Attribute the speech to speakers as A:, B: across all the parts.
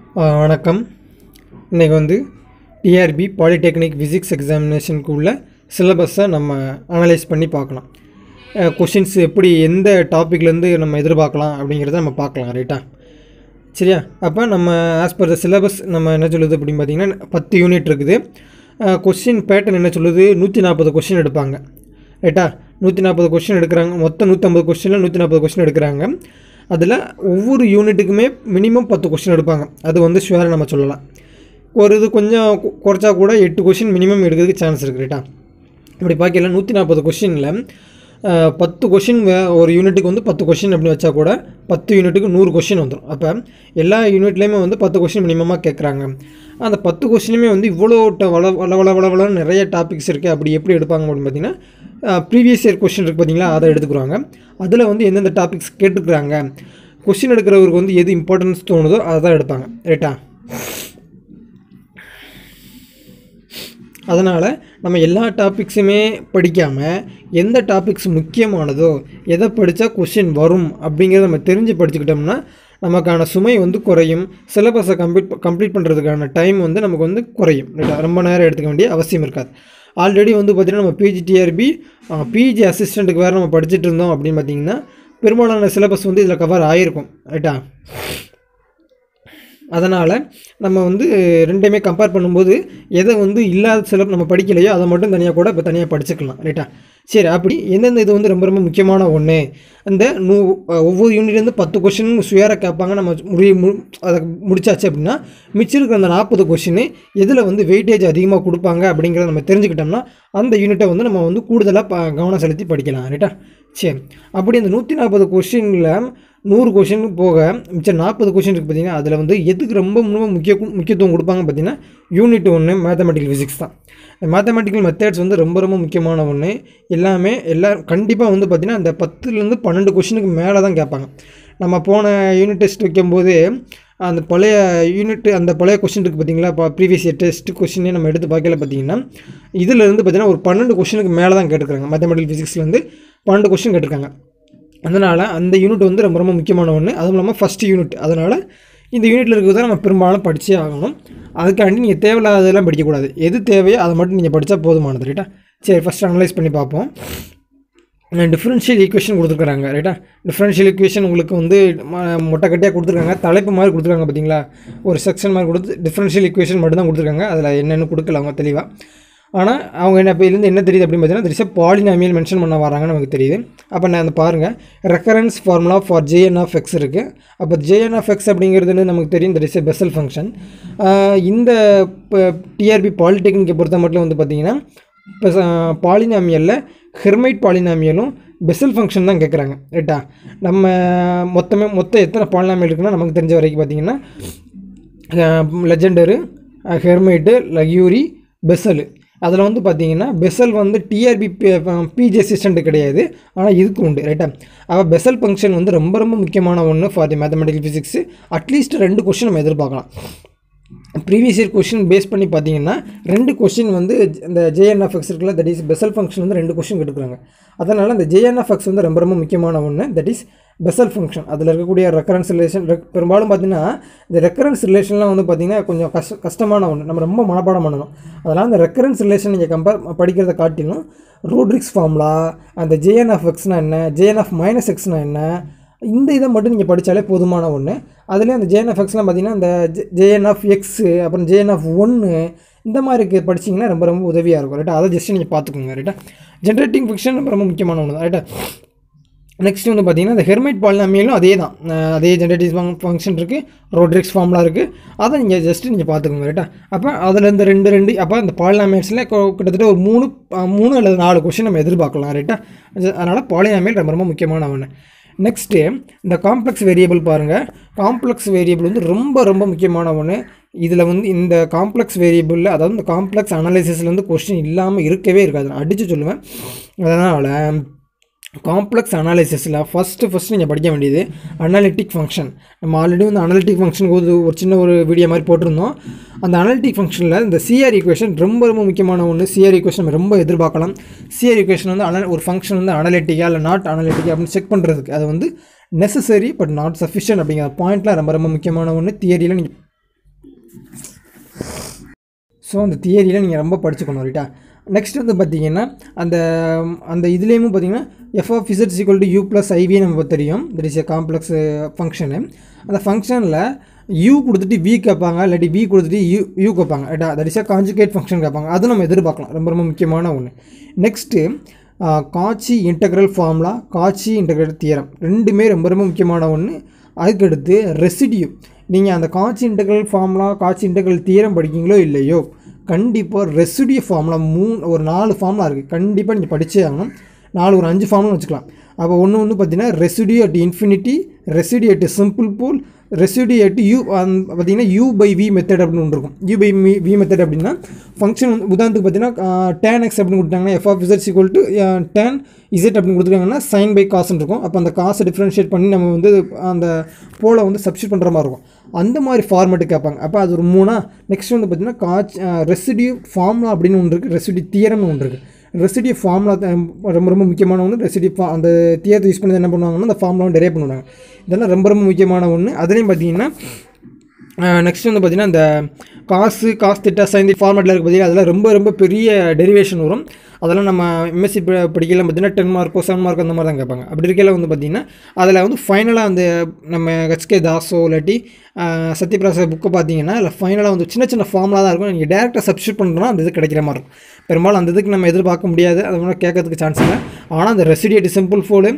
A: ஆ, வணக்கம் இன்றைக்கி வந்து டிஆர்பி பாலிடெக்னிக் ஃபிசிக்ஸ் எக்ஸாமினேஷனுக்கு உள்ள சிலபஸை நம்ம அனலைஸ் பண்ணி பார்க்கலாம் கொஷின்ஸ் எப்படி எந்த டாப்பிக்லேருந்து நம்ம எதிர்பார்க்கலாம் அப்படிங்கிறத நம்ம பார்க்கலாம் ரைட்டா சரியா அப்போ நம்ம ஆஸ் பர் த சிலபஸ் நம்ம என்ன சொல்லுது அப்படின்னு பார்த்தீங்கன்னா பத்து யூனிட் இருக்குது கொஷின் பேட்டர்ன் என்ன சொல்லுது நூற்றி நாற்பது கொஷின் எடுப்பாங்க ரைட்டா நூற்றி நாற்பது கொஷின் எடுக்கிறாங்க மொத்தம் நூற்றம்பது கொஷினில் நூற்றி நாற்பது கொஷின் எடுக்கிறாங்க அதில் ஒவ்வொரு யூனிட்டுக்குமே மினிமம் பத்து கொஷின் எடுப்பாங்க அது வந்து ஷுவராக நம்ம சொல்லலாம் ஒரு இது கொஞ்சம் கு- குறைச்சா கூட எட்டு கொஷின் மினிமம் எடுக்கிறதுக்கு சான்ஸ் இருக்குது ரைட்டா இப்படி பார்க்கல நூற்றி நாற்பது கொஷினில் பத்து கொஷின் ஒரு யூனிட்டுக்கு வந்து பத்து கொஷின் அப்படின்னு வச்சா கூட பத்து யூனிட்டுக்கு நூறு கொஷின் வந்துடும் அப்போ எல்லா யூனிட்லேயுமே வந்து பத்து கொஷின் மினிமமாக கேட்குறாங்க அந்த பத்து கொஷினுமே வந்து இவ்வளோ ட- வள வள வள வள வளன்னு நிறைய டாபிக்ஸ் இருக்குது அப்படி எப்படி எடுப்பாங்க அப்படின்னு பார்த்தீங்கன்னா ப்ரீவியஸ் இயர் கொஷின் இருக்குது பார்த்தீங்களா அதை எடுத்துக்கிறாங்க அதில் வந்து எந்தெந்த டாபிக்ஸ் கேட்டுக்கிறாங்க கொஷின் எடுக்கிறவருக்கு வந்து எது இம்பார்ட்டன்ஸ் தோணுதோ அதை தான் எடுப்பாங்க ரைட்டா அதனால் நம்ம எல்லா டாபிக்ஸுமே படிக்காமல் எந்த டாபிக்ஸ் முக்கியமானதோ எதை படித்தா கொஷின் வரும் அப்படிங்கிறத நம்ம தெரிஞ்சு படிச்சுக்கிட்டோம்னா நமக்கான சுமை வந்து குறையும் சிலபஸை கம்ப்ளீட் கம்ப்ளீட் பண்ணுறதுக்கான டைம் வந்து நமக்கு வந்து குறையும் ரைட்டா ரொம்ப நேரம் எடுத்துக்க வேண்டிய அவசியம் இருக்காது ஆல்ரெடி வந்து பார்த்திங்கன்னா நம்ம பிஜிடிஆர்பி பிஜி அசிஸ்டண்ட்டுக்கு வேறு நம்ம படிச்சுட்டு இருந்தோம் அப்படின்னு பார்த்தீங்கன்னா பெரும்பாலான சிலபஸ் வந்து இதில் கவர் ஆகிருக்கும் ரைட்டா அதனால் நம்ம வந்து ரெண்டையுமே கம்பேர் பண்ணும்போது எதை வந்து இல்லாத சில நம்ம படிக்கலையோ அதை மட்டும் தனியாக கூட இப்போ தனியாக படிச்சுக்கலாம் ரைட்டா சரி அப்படி எந்தெந்த இது வந்து ரொம்ப ரொம்ப முக்கியமான ஒன்று அந்த நூ ஒவ்வொரு யூனிட்லேருந்து பத்து கொஷின் சுயராக கேட்பாங்க நம்ம முடி மு அதை முடிச்சாச்சு அப்படின்னா மிச்சம் இருக்கிற அந்த நாற்பது கொஷின் எதில் வந்து வெயிட்டேஜ் அதிகமாக கொடுப்பாங்க அப்படிங்கிறத நம்ம தெரிஞ்சுக்கிட்டோம்னா அந்த யூனிட்டை வந்து நம்ம வந்து கூடுதலாக ப கவனம் செலுத்தி படிக்கலாம் ரைட்டா சரி அப்படி அந்த நூற்றி நாற்பது கொஷினில் நூறு கொஷின் போக மிச்சம் நாற்பது கொஷின் இருக்குது பார்த்தீங்கன்னா அதில் வந்து எதுக்கு ரொம்ப ரொம்ப முக்கிய முக்கியத்துவம் கொடுப்பாங்க பார்த்தீங்கன்னா யூனிட் ஒன்று மேத்தமெட்டிக்கல் ஃபிசிக்ஸ் தான் மேத்தமெட்டிக்கல் மெத்தட்ஸ் வந்து ரொம்ப ரொம்ப முக்கியமான ஒன்று எல்லாமே எல்லா கண்டிப்பாக வந்து பார்த்திங்கன்னா அந்த பத்துலேருந்து பன்னெண்டு கொஷினுக்கு மேலே தான் கேட்பாங்க நம்ம போன யூனிட் டெஸ்ட் வைக்கும்போது அந்த பழைய யூனிட் அந்த பழைய கொஷின் இருக்குது பார்த்தீங்களா இப்போ ப்ரீவியஸ் இயர் டெஸ்ட் கொஷினே நம்ம எடுத்து பார்க்கல பார்த்தீங்கன்னா இதில் இருந்து பார்த்தீங்கன்னா ஒரு பன்னெண்டு கொஷினுக்கு மேலே தான் கேட்டுக்கிறாங்க மேத்தமெட்டிக்கல் ஃபிசிக்ஸ்லேருந்து பன்னெண்டு கொஷின் கேட்டிருக்காங்க அதனால் அந்த யூனிட் வந்து ரொம்ப ரொம்ப முக்கியமான ஒன்று அதுவும் இல்லாமல் ஃபஸ்ட் யூனிட் அதனால் இந்த யூனிட்டில் இருக்கிறத நம்ம பெரும்பாலும் படிச்சே ஆகணும் அதுக்காண்டி நீங்கள் தேவையில்லாததெல்லாம் படிக்கக்கூடாது எது தேவையோ அதை மட்டும் நீங்கள் படித்தா போதுமானது ரைட்டா சரி ஃபஸ்ட் அனலைஸ் பண்ணி பார்ப்போம் டிஃப்ரென்ஷியல் ஈக்குவேஷன் கொடுத்துருக்காங்க ரைட்டா டிஃப்ரென்ஷியல் ஈக்குவேஷன் உங்களுக்கு வந்து ம- மொட்டைக்கட்டியாக கொடுத்துருக்காங்க தலைப்பு மாதிரி கொடுத்துருக்காங்க பார்த்தீங்களா ஒரு செக்ஷன் மாதிரி கொடுத்து டிஃப்ரென்ஷியல் ஈக்குவேஷன் மட்டும் தான் கொடுத்துருக்காங்க அதில் என்னென்னு கொடுக்கல அவங்க தெளிவாக ஆனால் அவங்க என்ன இப்போ இதுலேருந்து என்ன தெரியுது அப்படின்னு பார்த்தீங்கன்னா திஸ் பாலினாமியல் மென்ஷன் பண்ண வராங்கன்னு நமக்கு தெரியுது அப்போ நான் அந்த பாருங்கள் recurrence formula for J N of X இருக்குது அப்போ ஜேஎன் ஆஃப் எக்ஸ் அப்படிங்கிறது நமக்கு தெரியும் that is a Bessel function இந்த டிஆர்பி பாலிடெக்னிக்கை பொறுத்த மட்டும் வந்து பார்த்தீங்கன்னா இப்போ பாலினாமியலில் ஹெர்மைட் பாலினாமியலும் பெசல் ஃபங்க்ஷன் தான் கேட்குறாங்க ரைட்டா நம்ம மொத்தமே மொத்தம் எத்தனை பாலினாமியல் இருக்குன்னா நமக்கு தெரிஞ்ச வரைக்கும் பார்த்தீங்கன்னா லெஜெண்டரு ஹெர்மைட்டு லக்யூரி பெசல் அதில் வந்து பார்த்தீங்கன்னா பெசல் வந்து டிஆர்பி பிஜி அசிஸ்டண்ட் கிடையாது ஆனால் இதுக்கு உண்டு ரைட்டா அப்போ பெசல் ஃபங்க்ஷன் வந்து ரொம்ப ரொம்ப முக்கியமான ஒன்று for the mathematical physics at least ரெண்டு கொஷின் நம்ம எதிர்பார்க்கலாம் ப்ரீவியஸ் இயர் கொஷின் பேஸ் பண்ணி பார்த்தீங்கன்னா ரெண்டு கொஷின் வந்து இந்த ஜேஎன்எஃப்எக்ஸ் இருக்குல்ல தட் இஸ் பெசல் ஃபங்க்ஷன் வந்து ரெண்டு கொஷின் எடுக்கிறாங்க அதனால் இந்த ஜேஎன்எஃப்எக்ஸ் வந்து ரொம்ப ரொம்ப முக்கியமான ஒன்று தட் இஸ் பெசல் ஃபங்க்ஷன் அதில் இருக்கக்கூடிய ரெக்கரன்ஸ் ரிலேஷன் பெரும்பாலும் பார்த்தீங்கன்னா இந்த ரெக்கரன்ஸ் ரிலேஷன்லாம் வந்து பார்த்தீங்கன்னா கொஞ்சம் கஷ்ட கஷ்டமான ஒன்று நம்ம ரொம்ப மனப்பாடம் பண்ணணும் அதனால் அந்த ரெக்கரன்ஸ் ரிலேஷன் நீங்கள் கம்பேர் படிக்கிறத காட்டிலும் ரூட்ரிக்ஸ் ஃபார்முலா அந்த ஜேஎன்எஃப்எக்ஸ்னால் என்ன ஜேஎன்எஃப் மைனஸ் எக்ஸ்னால் என்ன இந்த இதை மட்டும் நீங்கள் படித்தாலே போதுமான ஒன்று அதுலேயும் அந்த ஜேஎன்எஃப்எக்ஸ்லாம் பார்த்தீங்கன்னா இந்த ஜேஎன்எஃப் எக்ஸு அப்புறம் ஜேஎன்எஃப் ஒன்று இந்த மாதிரி இருக்கு படிச்சிங்கன்னா ரொம்ப ரொம்ப உதவியாக இருக்கும் ரைட்டா அதை ஜஸ்ட் நீங்கள் பார்த்துக்கோங்க ரைட்டா ஜென்ரேட்டிங் ஃபிக்ஷன் ரொம்ப ரொம்ப முக்கியமான ஒன்று தான் ரைட்டா நெக்ஸ்ட் வந்து பார்த்தீங்கன்னா இந்த ஹெர்மைட் பாலினாமியலும் அதே தான் அஹ் அதே ஜென்ரேட்டிவ் ஃபங்க்ஷன் இருக்குது ரோட்ரிக்ஸ் ஃபார்ம்லாம் இருக்குது அதை நீங்கள் ஜஸ்ட்டு நீங்கள் பார்த்துக்கோங்க ரைட்டா அப்போ அதில் இந்த ரெண்டு ரெண்டு அப்போ இந்த பாலினாமியல்ஸில் கிட்டத்தட்ட ஒரு மூணு அஹ் மூணு அல்லது நாலு கொஷின் நம்ம எதிர்பார்க்கலாம் ரைட்டா அதனால் பாலினாமியல் ரொம்ப ரொம்ப முக்கியமான ஒன்று நெக்ஸ்ட்டு இந்த காம்ப்ளெக்ஸ் வேரியபிள் பாருங்கள் காம்ப்ளெக்ஸ் வேரியபிள் வந்து ரொம்ப ரொம்ப முக்கியமான ஒன்று இதில் வந்து இந்த காம்ப்ளெக்ஸ் வேரியபிளில் அதாவது இந்த காம்ப்ளெக்ஸ் அனாலிசிஸில் வந்து கொஸ்டின் இல்லாமல் இருக்கவே இருக்காது நான் அடித்து சொல்லுவேன் அதனால் காம்ப்ளெக்ஸ் அனாலிசிஸில் ஃபஸ்ட்டு ஃபஸ்ட்டு நீங்கள் படிக்க வேண்டியது அனாலிட்டிக் ஃபங்க்ஷன் நம்ம ஆல்ரெடி வந்து அனாலிட்டிக் ஃபங்க்ஷனுக்கு ஒரு ஒரு சின்ன ஒரு வீடியோ மாதிரி போட்டிருந்தோம் அந்த அனாலிட்டிக் ஃபங்க்ஷனில் இந்த சிஆர் ஈக்குவேஷன் ரொம்ப ரொம்ப முக்கியமான ஒன்று சிஆர் ஈக்குவேஷன் நம்ம ரொம்ப எதிர்பார்க்கலாம் சிஆர் ஈக்குவேஷன் வந்து அன ஒரு ஃபங்க்ஷன் வந்து அனலிட்டிக்கா இல்லை நாட் அனலிட்டிக்கா அப்படின்னு செக் பண்ணுறதுக்கு அது வந்து நெசசரி பட் நாட் சஃபிஷியன்ட் அப்படிங்கிற பாயிண்ட்லாம் ரொம்ப ரொம்ப முக்கியமான ஒன்று தியரியில் நீங்கள் ஸோ அந்த தியரியில் நீங்கள் ரொம்ப படிச்சுக்கணும் ரைட்டா நெக்ஸ்ட் வந்து பார்த்தீங்கன்னா அந்த அந்த இதுலேயும் பார்த்தீங்கன்னா F of Z equal to U plus I V நம்ம தெரியும் that is a complex function அந்த ஃபங்க்ஷனில் யூ கொடுத்துட்டு வி கேட்பாங்க இல்லாட்டி வி கொடுத்துட்டு யூ யூ கேட்பாங்க ரைட்டா that is a conjugate function கேட்பாங்க அது நம்ம எதிர்பார்க்கலாம் ரொம்ப ரொம்ப முக்கியமான ஒன்று next Cauchy integral formula Cauchy integral theorem ரெண்டுமே ரொம்ப ரொம்ப முக்கியமான ஒன்று அதுக்கடுத்து ரெசிடியூ நீங்கள் அந்த Cauchy integral formula Cauchy integral theorem படிக்கீங்களோ இல்லையோ கண்டிப்பாக ரெசிடியூ ஃபார்முலா மூணு ஒரு நாலு ஃபார்முலா இருக்குது கண்டிப்பாக நீங்கள் படிச்சே ஆகணும் நாலு ஒரு அஞ்சு ஃபார்முலா வச்சுக்கலாம் அப்போ ஒன்று வந்து பார்த்தீங்கன்னா residue at infinity residue at simple pole residue at u பார்த்தீங்கன்னா யூ பை வி மெத்தட் அப்படின்னு ஒன்று இருக்கும் u by v v method அப்படின்னா ஃபங்க்ஷன் வந்து உதாரணத்துக்கு பார்த்தீங்கன்னா டேன் எக்ஸ் அப்படின்னு கொடுத்தாங்கன்னா f of Z equal to tan z அப்படின்னு கொடுத்துருக்காங்கன்னா சைன் பை காசுன்னு இருக்கும் அப்போ அந்த காசை டிஃப்ரென்ஷியேட் பண்ணி நம்ம வந்து அந்த போலை வந்து சப்ஸ்டியூட் பண்ணுற மாதிரி இருக்கும் அந்த மாதிரி ஃபார்மேட்டு கேட்பாங்க அப்போ அது ஒரு மூணா நெக்ஸ்ட் வந்து பார்த்தீங்கன்னா காச் ரெசிடியூ ஃபார்முலா அப்படின்னு ஒன்று இருக்குது ரெசிடியூ தியரம்னு ஒன்று இருக்குது ரெசிடியூ ஃபார்முலா ரொம்ப ரொம்ப முக்கியமான ஒன்று ரெசிடியூ ஃபா அந்த தியரத்தை யூஸ் பண்ணி என்ன பண்ணுவாங்கன்னா அந்த ஃபார்முலாவும் டெரைவ் பண்ணுவாங்க இதெல்லாம் ரொம்ப ரொம்ப முக்கியமான ஒன்று அதுலேயும் பார்த்தீங்கன்னா நெக்ஸ்ட் வந்து பார்த்தீங்கன்னா இந்த காசு காசு திட்டா சைந்தி ஃபார்மேட்டில் இருக்க பார்த்தீங்கன்னா அதெல்லாம் ரொம்ப ரொம்ப பெரிய டெரிவேஷன் வரும் அதெல்லாம் நம்ம எம்எஸ்சி படிக்கலாம் பார்த்தீங்கன்னா டென் மார்க்கோ செவன் மார்க் அந்த மாதிரி தான் கேட்பாங்க அப்படி இருக்கையில் வந்து பார்த்தீங்கன்னா அதில் வந்து ஃபைனலாக அந்த நம்ம ஹெச்கே தாஸோ இல்லாட்டி சத்யபிரசாத் புக்கை பார்த்தீங்கன்னா அதில் ஃபைனலாக வந்து சின்ன சின்ன ஃபார்முலா தான் இருக்கும் நீங்கள் டேரெக்டாக சப்ஸ்டியூட் பண்ணுறோன்னா அந்த இது கிடைக்கிற மாதிரி இருக்கும் பெரும்பாலும் அந்த இதுக்கு நம்ம எதிர்பார்க்க முடியாது அது மாதிரி கேட்கறதுக்கு சான்ஸ் இல்லை ஆனால் அந்த ரெசிடியேட் சிம்பிள் ஃபோலு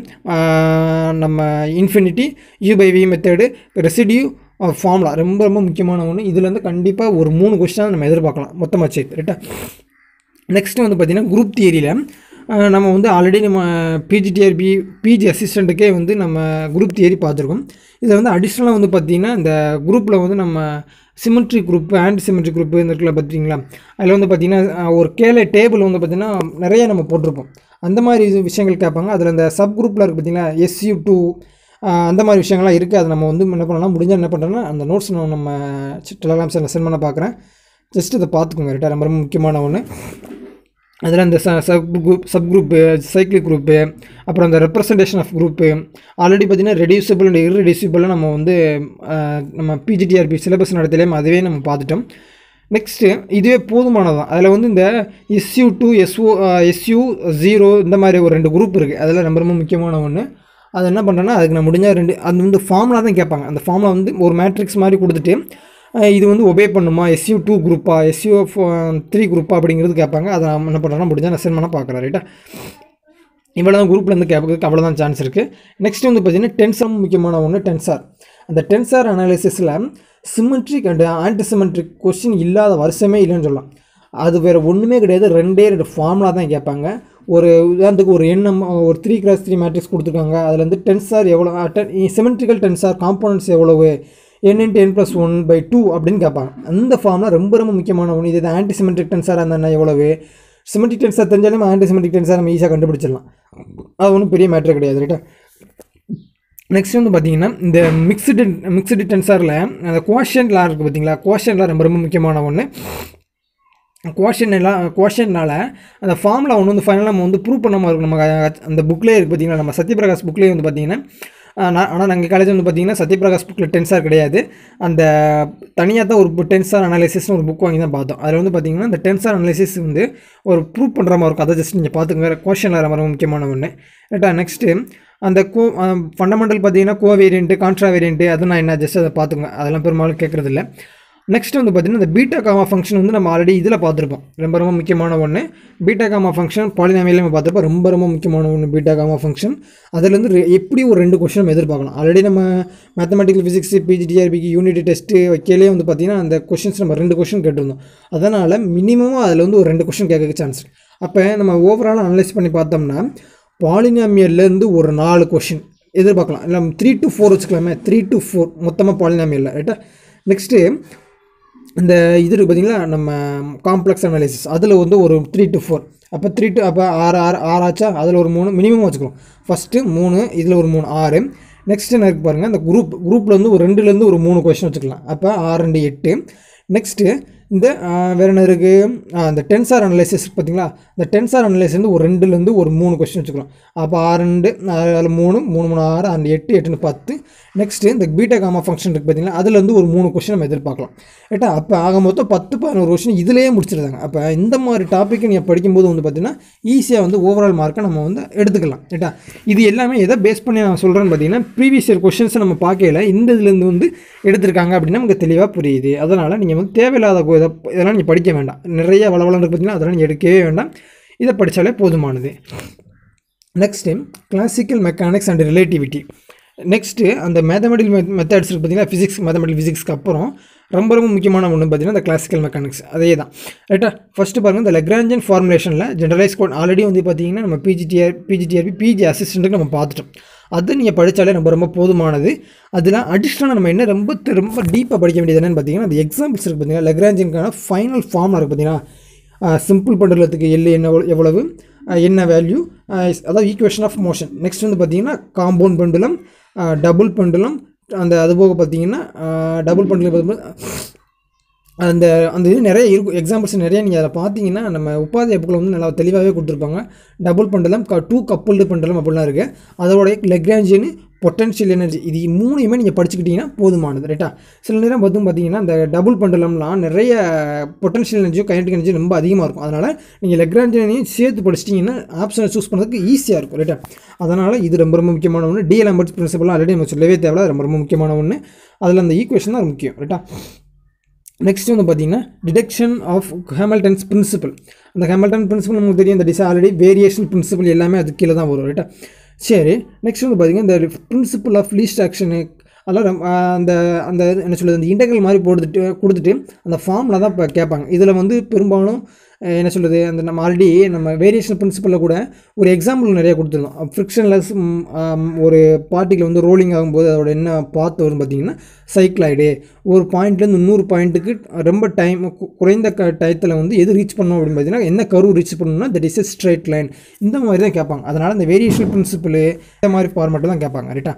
A: நம்ம infinity u by v method residue formula ரொம்ப ரொம்ப முக்கியமான ஒன்று இதுலேருந்து கண்டிப்பாக ஒரு மூணு கொஸ்டின் நம்ம எதிர்பார்க்கலாம் மொத்தமாக சேர்த்து ரைட்டா நெக்ஸ்ட்டு வந்து பார்த்திங்கன்னா குரூப் தியரியில் நம்ம வந்து ஆல்ரெடி நம்ம பிஜிடிஆர்பி பிஜி அசிஸ்டண்ட்டுக்கே வந்து நம்ம குரூப் தியரி பார்த்துருக்கோம் இதில் வந்து அடிஷ்னலாக வந்து பார்த்திங்கன்னா இந்த குரூப்பில் வந்து நம்ம symmetry group anti symmetry group இருக்குல்ல பார்த்தீங்களா அதில் வந்து பார்த்திங்கன்னா ஒரு கேலை டேபிள் வந்து பார்த்திங்கன்னா நிறைய நம்ம போட்டிருப்போம் அந்த மாதிரி இது விஷயங்கள் கேட்பாங்க அதில் இந்த சப் குரூப்பில் இருக்குது பார்த்திங்கன்னா எஸ்யூ டூ அந்த மாதிரி விஷயங்கள்லாம் இருக்குது அதை நம்ம வந்து என்ன பண்ணலாம் முடிஞ்சால் என்ன பண்ணுறோன்னா அந்த நோட்ஸ் நான் நம்ம டெலகிராம் சார் சென்ட் பண்ண பார்க்குறேன் ஜஸ்ட் இதை பார்த்துக்கோங்க ரைட்டாக ரொம்ப ரொம்ப முக்கியமான ஒன்று அதில் அந்த ச sub group sub group cyclic group அப்புறம் அந்த ரெப்ரசன்டேஷன் ஆஃப் குரூப்பு ஆல்ரெடி பார்த்திங்கன்னா ரெடியூசபிள் அண்ட் இர்ரெடியூசபிளாக நம்ம வந்து நம்ம பிஜிடிஆர்பி சிலபஸ் நடத்திலேயும் அதுவே நம்ம பார்த்துட்டோம் நெக்ஸ்ட்டு இதுவே போதுமானது தான் அதில் வந்து இந்த SU two SO SU zero இந்த மாதிரி ஒரு ரெண்டு குரூப் இருக்குது அதில் ரொம்ப ரொம்ப முக்கியமான ஒன்று அது என்ன பண்ணுறேன்னா அதுக்கு நான் முடிஞ்சால் ரெண்டு அது வந்து ஃபார்முலா தான் கேட்பாங்க அந்த ஃபார்முலா வந்து ஒரு மேட்ரிக்ஸ் மாதிரி கொடுத்துட்டு இது வந்து ஒபே பண்ணுமா எஸ்யூ டூ குரூப்பா எஸ்யூ த்ரீ குரூப்பா அப்படிங்கிறது கேட்பாங்க அதை நான் என்ன பண்ணுறேன்னா முடிஞ்சால் நான் சென்ட் பண்ண பார்க்குறேன் ரைட்டா இவ்வளோ தான் குரூப்லேருந்து கேட்பதுக்கு அவ்வளோதான் சான்ஸ் இருக்குது நெக்ஸ்ட் வந்து பார்த்தீங்கன்னா டென்சார் முக்கியமான ஒன்று டென்சார் அந்த டென்சார் அனாலிசிஸில் சிமெட்ரிக் அண்ட் ஆன்டிசிமெட்ரிக் கொஸ்டின் இல்லாத வருஷமே இல்லைன்னு சொல்லலாம் அது வேறு ஒன்றுமே கிடையாது ரெண்டே ரெண்டு ஃபார்முலா தான் கேட்பாங்க ஒரு உதாரணத்துக்கு ஒரு எண்ணம் ஒரு த்ரீ கிளாஸ் த்ரீ மேட்ரிக்ஸ் கொடுத்துருக்காங்க அதில் வந்து டென்சார் எவ்வளோ சிமெட்ரிக்கல் டென்சார் காம்போனன்ட்ஸ் எவ்வளவு n into n plus one by two அப்படின்னு கேட்பாங்க அந்த ஃபார்ம்ல ரொம்ப ரொம்ப முக்கியமான ஒன்று இது ஆன்டி சிமெட்ரிக் டென்சார் அந்த எவ்வளவு சிமெட்ரிக் டென்சார் தெரிஞ்சாலும் ஆன்டி சிமெட்ரிக் டென்சார் நம்ம ஈஸியாக கண்டுபிடிச்சிடலாம் அது ஒன்றும் பெரிய மேட்ரு கிடையாது ரைட்டா நெக்ஸ்ட் வந்து பார்த்தீங்கன்னா இந்த மிக்சடு மிக்சடு டென்சாரில் அந்த குவாஷன்லாம் இருக்குது பார்த்தீங்களா குவாஷன்லாம் ரொம்ப ரொம்ப முக்கியமான ஒன்று குவாஷன் எல்லாம் குவாஷன்னால் அந்த ஃபார்மில் ஒன்று வந்து ஃபைனலாக நம்ம வந்து ப்ரூவ் பண்ணாமல் இருக்கும் நம்ம அந்த புக்லேயே இருக்குது பார்த்தீங்களா நம்ம சத்யபிரகாஷ் புக்லேயே வந்து பார்த்தீங்கன்னா நான் ஆனால் நாங்கள் காலேஜ் வந்து பார்த்தீங்கன்னா சத்யபிரகாஷ் புக்கில் டென்சார் கிடையாது அந்த தனியாக தான் ஒரு டென்சார் அனாலிசிஸ்னு ஒரு புக் வாங்கி தான் பார்த்தோம் அதில் வந்து பார்த்தீங்கன்னா இந்த டென்சார் அனாலிசிஸ் வந்து ஒரு ப்ரூவ் பண்ணுற மாதிரி இருக்கும் அதை ஜஸ்ட் நீங்கள் பார்த்துக்கங்க குவாஷனில் ரொம்ப முக்கியமான ஒன்று ரைட்டா நெக்ஸ்ட்டு அந்த கோ ஃபண்டமெண்டல் பார்த்தீங்கன்னா கோ வேரியண்ட்டு கான்ட்ரா வேரியண்ட்டு அது நான் என்ன ஜஸ்ட் அதை பார்த்துக்கோங்க அதெல்லாம் பெரும்பாலும் கேட்குறதில்ல நெக்ஸ்ட் வந்து பார்த்திங்கன்னா இந்த பீட்டா காமா ஃபங்க்ஷன் வந்து நம்ம ஆல்ரெடி இதில் பார்த்துருப்போம் ரொம்ப ரொம்ப முக்கியமான ஒன்று பீட்டா காமா ஃபங்க்ஷன் பாலினாமியில் நம்ம பார்த்துருப்போம் ரொம்ப ரொம்ப முக்கியமான ஒன்று பீட்டா காமா ஃபங்க்ஷன் அதுலேருந்து ரெ- எப்படி ஒரு ரெண்டு கொஸ்டின் நம்ம எதிர்பார்க்கலாம் ஆல்ரெடி நம்ம மேத்தமெட்டிக்கல் ஃபிசிக்ஸ் பிஜிடிஆர்பிக்கு யூனிட் டெஸ்ட்டு வைக்கலே வந்து பார்த்திங்கன்னா அந்த கொஷின்ஸ் நம்ம ரெண்டு கொஷின் கேட்டிருந்தோம் அதனால் மினிமமாக அதில் வந்து ஒரு ரெண்டு கொஷின் கேட்க சான்ஸ் இருக்கு அப்போ நம்ம ஓவரால் அனலைஸ் பண்ணி பார்த்தோம்னா பாலினாமியல்லேருந்து ஒரு நாலு கொஷின் எதிர்பார்க்கலாம் இல்லை த்ரீ டு ஃபோர் வச்சுக்கலாமே த்ரீ டு ஃபோர் மொத்தமாக பாலினாமியல் ரைட்டா நெக்ஸ்ட்டு இந்த இது இருக்குது பார்த்தீங்களா நம்ம காம்ப்ளெக்ஸ் அனாலிசிஸ் அதில் வந்து ஒரு த்ரீ டு ஃபோர் அப்போ த்ரீ டு அப்போ ஆறு ஆறு ஆறு ஆச்சா அதில் ஒரு மூணு மினிமம் வச்சுக்கலாம் ஃபஸ்ட்டு மூணு இதில் ஒரு மூணு ஆறு நெக்ஸ்ட் என்ன இருக்கு பாருங்கள் அந்த குரூப் குரூப்பில் வந்து ஒரு ரெண்டுலேருந்து ஒரு மூணு கொஷின் வச்சுக்கலாம் அப்போ ஆறு ரெண்டு எட்டு நெக்ஸ்ட்டு இந்த ஆஹ், வேற என்ன இருக்குது இந்த டென்சார் அனலைசிஸ் பார்த்தீங்களா இந்த டென்சார் அனலைசிஸ் வந்து ஒரு ரெண்டுலேருந்து ஒரு மூணு கொஸ்டின் வச்சுக்கிறோம் அப்போ ஆறு ரெண்டு அதில் மூணு மூணு மூணு ஆறு அந்த எட்டு எட்டுன்னு பத்து நெக்ஸ்ட்டு இந்த பீட்டா காமா ஃபங்க்ஷன் இருக்குது பார்த்தீங்களா அதுலேருந்து ஒரு மூணு கொஸ்டின் நம்ம எதிர்பார்க்கலாம் ரைட்டா அப்போ ஆக மொத்தம் பத்து பதினோரு கொஸ்டின் இதிலேயே முடிச்சிருந்தாங்க அப்போ இந்த மாதிரி டாப்பிக்கை நீங்கள் படிக்கும்போது வந்து பார்த்தீங்கன்னா ஈஸியாக வந்து ஓவரால் மார்க்கை நம்ம வந்து எடுத்துக்கலாம் ரைட்டா இது எல்லாமே எதை பேஸ் பண்ணி நான் சொல்கிறேன்னு பார்த்தீங்கன்னா ப்ரீவியஸ் இயர் கொஸ்டின்ஸை நம்ம பார்க்கல இந்த இதுலேருந்து வந்து எடுத்திருக்காங்க அப்படின்னா நமக்கு தெளிவாக புரியுது அதனால் நீங்கள் வந்து தேவையில்லாத கொ- இதை- இதெல்லாம் நீங்கள் படிக்க வேண்டாம் நிறைய வளவளம் இருக்கு பார்த்தீங்கன்னா அதெல்லாம் நீங்கள் எடுக்கவே வேண்டாம் இதை படித்தாலே போதுமானது next time classical mechanics and relativity next அந்த மேத்தமெட்டிக்கல் மெத்தட்ஸ் இருக்கு பார்த்தீங்கன்னா ஃபிசிக்ஸ் மேத்தமெட்டிக்கல் ஃபிசிக்ஸ்க்கு அப்புறம் ரொம்ப ரொம்ப முக்கியமான ஒன்று பார்த்தீங்கன்னா இந்த கிளாசிக்கல் மெக்கானிக்ஸ் அதே தான் ரைட்டா ஃபஸ்ட்டு பாருங்கள் இந்த லெக்ராஞ்சன் ஃபார்முலேஷனில் ஜென்ரலைஸ் கோட் ஆல்ரெடி வந்து பார்த்தீங்கன்னா நம்ம பிஜிடிஆர் பிஜிடிஆர்பி பிஜி அசிஸ்டண்ட்டுக்கு நம்ம பார்த்துட்டோம் அது நீங்கள் படித்தாலே ரொம்ப ரொம்ப போதுமானது அதில் அடிஷ்னலாக நம்ம என்ன ரொம்ப தி- ரொம்ப டீப்பாக படிக்க வேண்டியது என்னென்னு பார்த்தீங்கன்னா அந்த எக்ஸாம்பிள்ஸ் இருக்குது பார்த்தீங்கன்னா லெக்ராஞ்சனுக்கான ஃபைனல் ஃபார்மில் இருக்குது பார்த்தீங்கன்னா சிம்பிள் பண்ணுறதுக்கு எல் என்ன எவ்வளவு- எவ்வளவு அஹ் என்ன வேல்யூ அதாவது ஈக்குவேஷன் ஆஃப் மோஷன் நெக்ஸ்ட் வந்து பார்த்தீங்கன்னா காம்பவுண்ட் பெண்டுலம் டபுள் பெண்டுலம் அந்த அது போக பார்த்தீங்கன்னா டபுள் பெண்டுலம் அந்த அந்த இது நிறைய இருக்கும் எக்ஸாம்பிள்ஸ் நிறைய நீங்கள் அதை பார்த்தீங்கன்னா நம்ம உபாதி புக்கில் வந்து நல்லா தெளிவாகவே கொடுத்துருப்பாங்க டபுள் பண்டலம் க டூ கப்புள்டு பண்டலம் அப்படிலாம் இருக்குது அதோடைய லெக்ராஞ்சின்னு பொட்டன்ஷியல் எனர்ஜி இது மூணையுமே நீங்கள் படிச்சுக்கிட்டீங்கன்னா போதுமானது ரைட்டா சில நேரம் பார்த்தும் பார்த்தீங்கன்னா இந்த டபுள் பண்டலம்லாம் நிறைய பொட்டன்ஷியல் எனர்ஜியும் கைனடிக் எனர்ஜி ரொம்ப அதிகமாக இருக்கும் அதனால் நீங்கள் லெக்ராஞ்சினையும் சேர்த்து படிச்சிட்டிங்கன்னா ஆப்ஷனை சூஸ் பண்ணுறதுக்கு ஈஸியாக இருக்கும் ரைட்டா அதனால் இது ரொம்ப ரொம்ப முக்கியமான ஒன்று டிஎல் அம்பர்ஸ் பிரின்சிபல் ஆல்ரெடி நம்ம சொல்லவே தேவையில்ல அது ரொம்ப ரொம்ப முக்கியமான ஒன்று அதில் அந்த ஈக்குவேஷன் தான் முக்கியம் ரைட்டா நெக்ஸ்ட் வந்து பார்த்தீங்கன்னா டிடெக்ஷன் ஆஃப் ஹேமில்டன்ஸ் பிரின்சிபல் அந்த ஹேமில்டன் பிரின்சிபல் நமக்கு தெரியும் இந்த டிஸ் ஆல்ரெடி வேரியேஷன் பிரின்சிபல் எல்லாமே அது கீழே தான் வரும் ரைட்டா சரி நெக்ஸ்ட் வந்து பார்த்தீங்கன்னா இந்த பிரின்சிபல் ஆஃப் லீஸ்ட் ஆக்ஷனு அதெல்லாம் ரொம்ப- ஆஹ் அந்த அந்த என்ன சொல்கிறது அந்த இன்டெக்ரல் மாதிரி போட்டுட்டு கொடுத்துட்டு அந்த ஃபார்மில் தான் இப்போ கேட்பாங்க இதில் வந்து பெரும்பாலும் அஹ் என்ன சொல்கிறது அந்த நம்ம ஆல்ரெடி நம்ம வேரியேஷன் பிரின்சிபலில் கூட ஒரு எக்ஸாம்பிள் நிறைய கொடுத்துருந்தோம் ஃப்ரிக்ஷன்லெஸ் ஒரு பார்ட்டிகிள் வந்து ரோலிங் ஆகும்போது அதோட என்ன பார்த்து வரும் பார்த்தீங்கன்னா சைக்ளாய்டு ஒரு பாயிண்ட்லேருந்து இன்னொரு பாயிண்ட்டுக்கு ரொம்ப டைம் குறைந்த க டயத்தில் வந்து எது ரீச் பண்ணணும் அப்படின்னு பார்த்தீங்கன்னா என்ன கரு ரீச் பண்ணணும்னா that is a straight line இந்த மாதிரி தான் கேட்பாங்க அதனால் இந்த வேரியேஷன் பிரின்சிபல் இந்த மாதிரி ஃபார்மேட்டில் தான் கேட்பாங்க ரைட்டா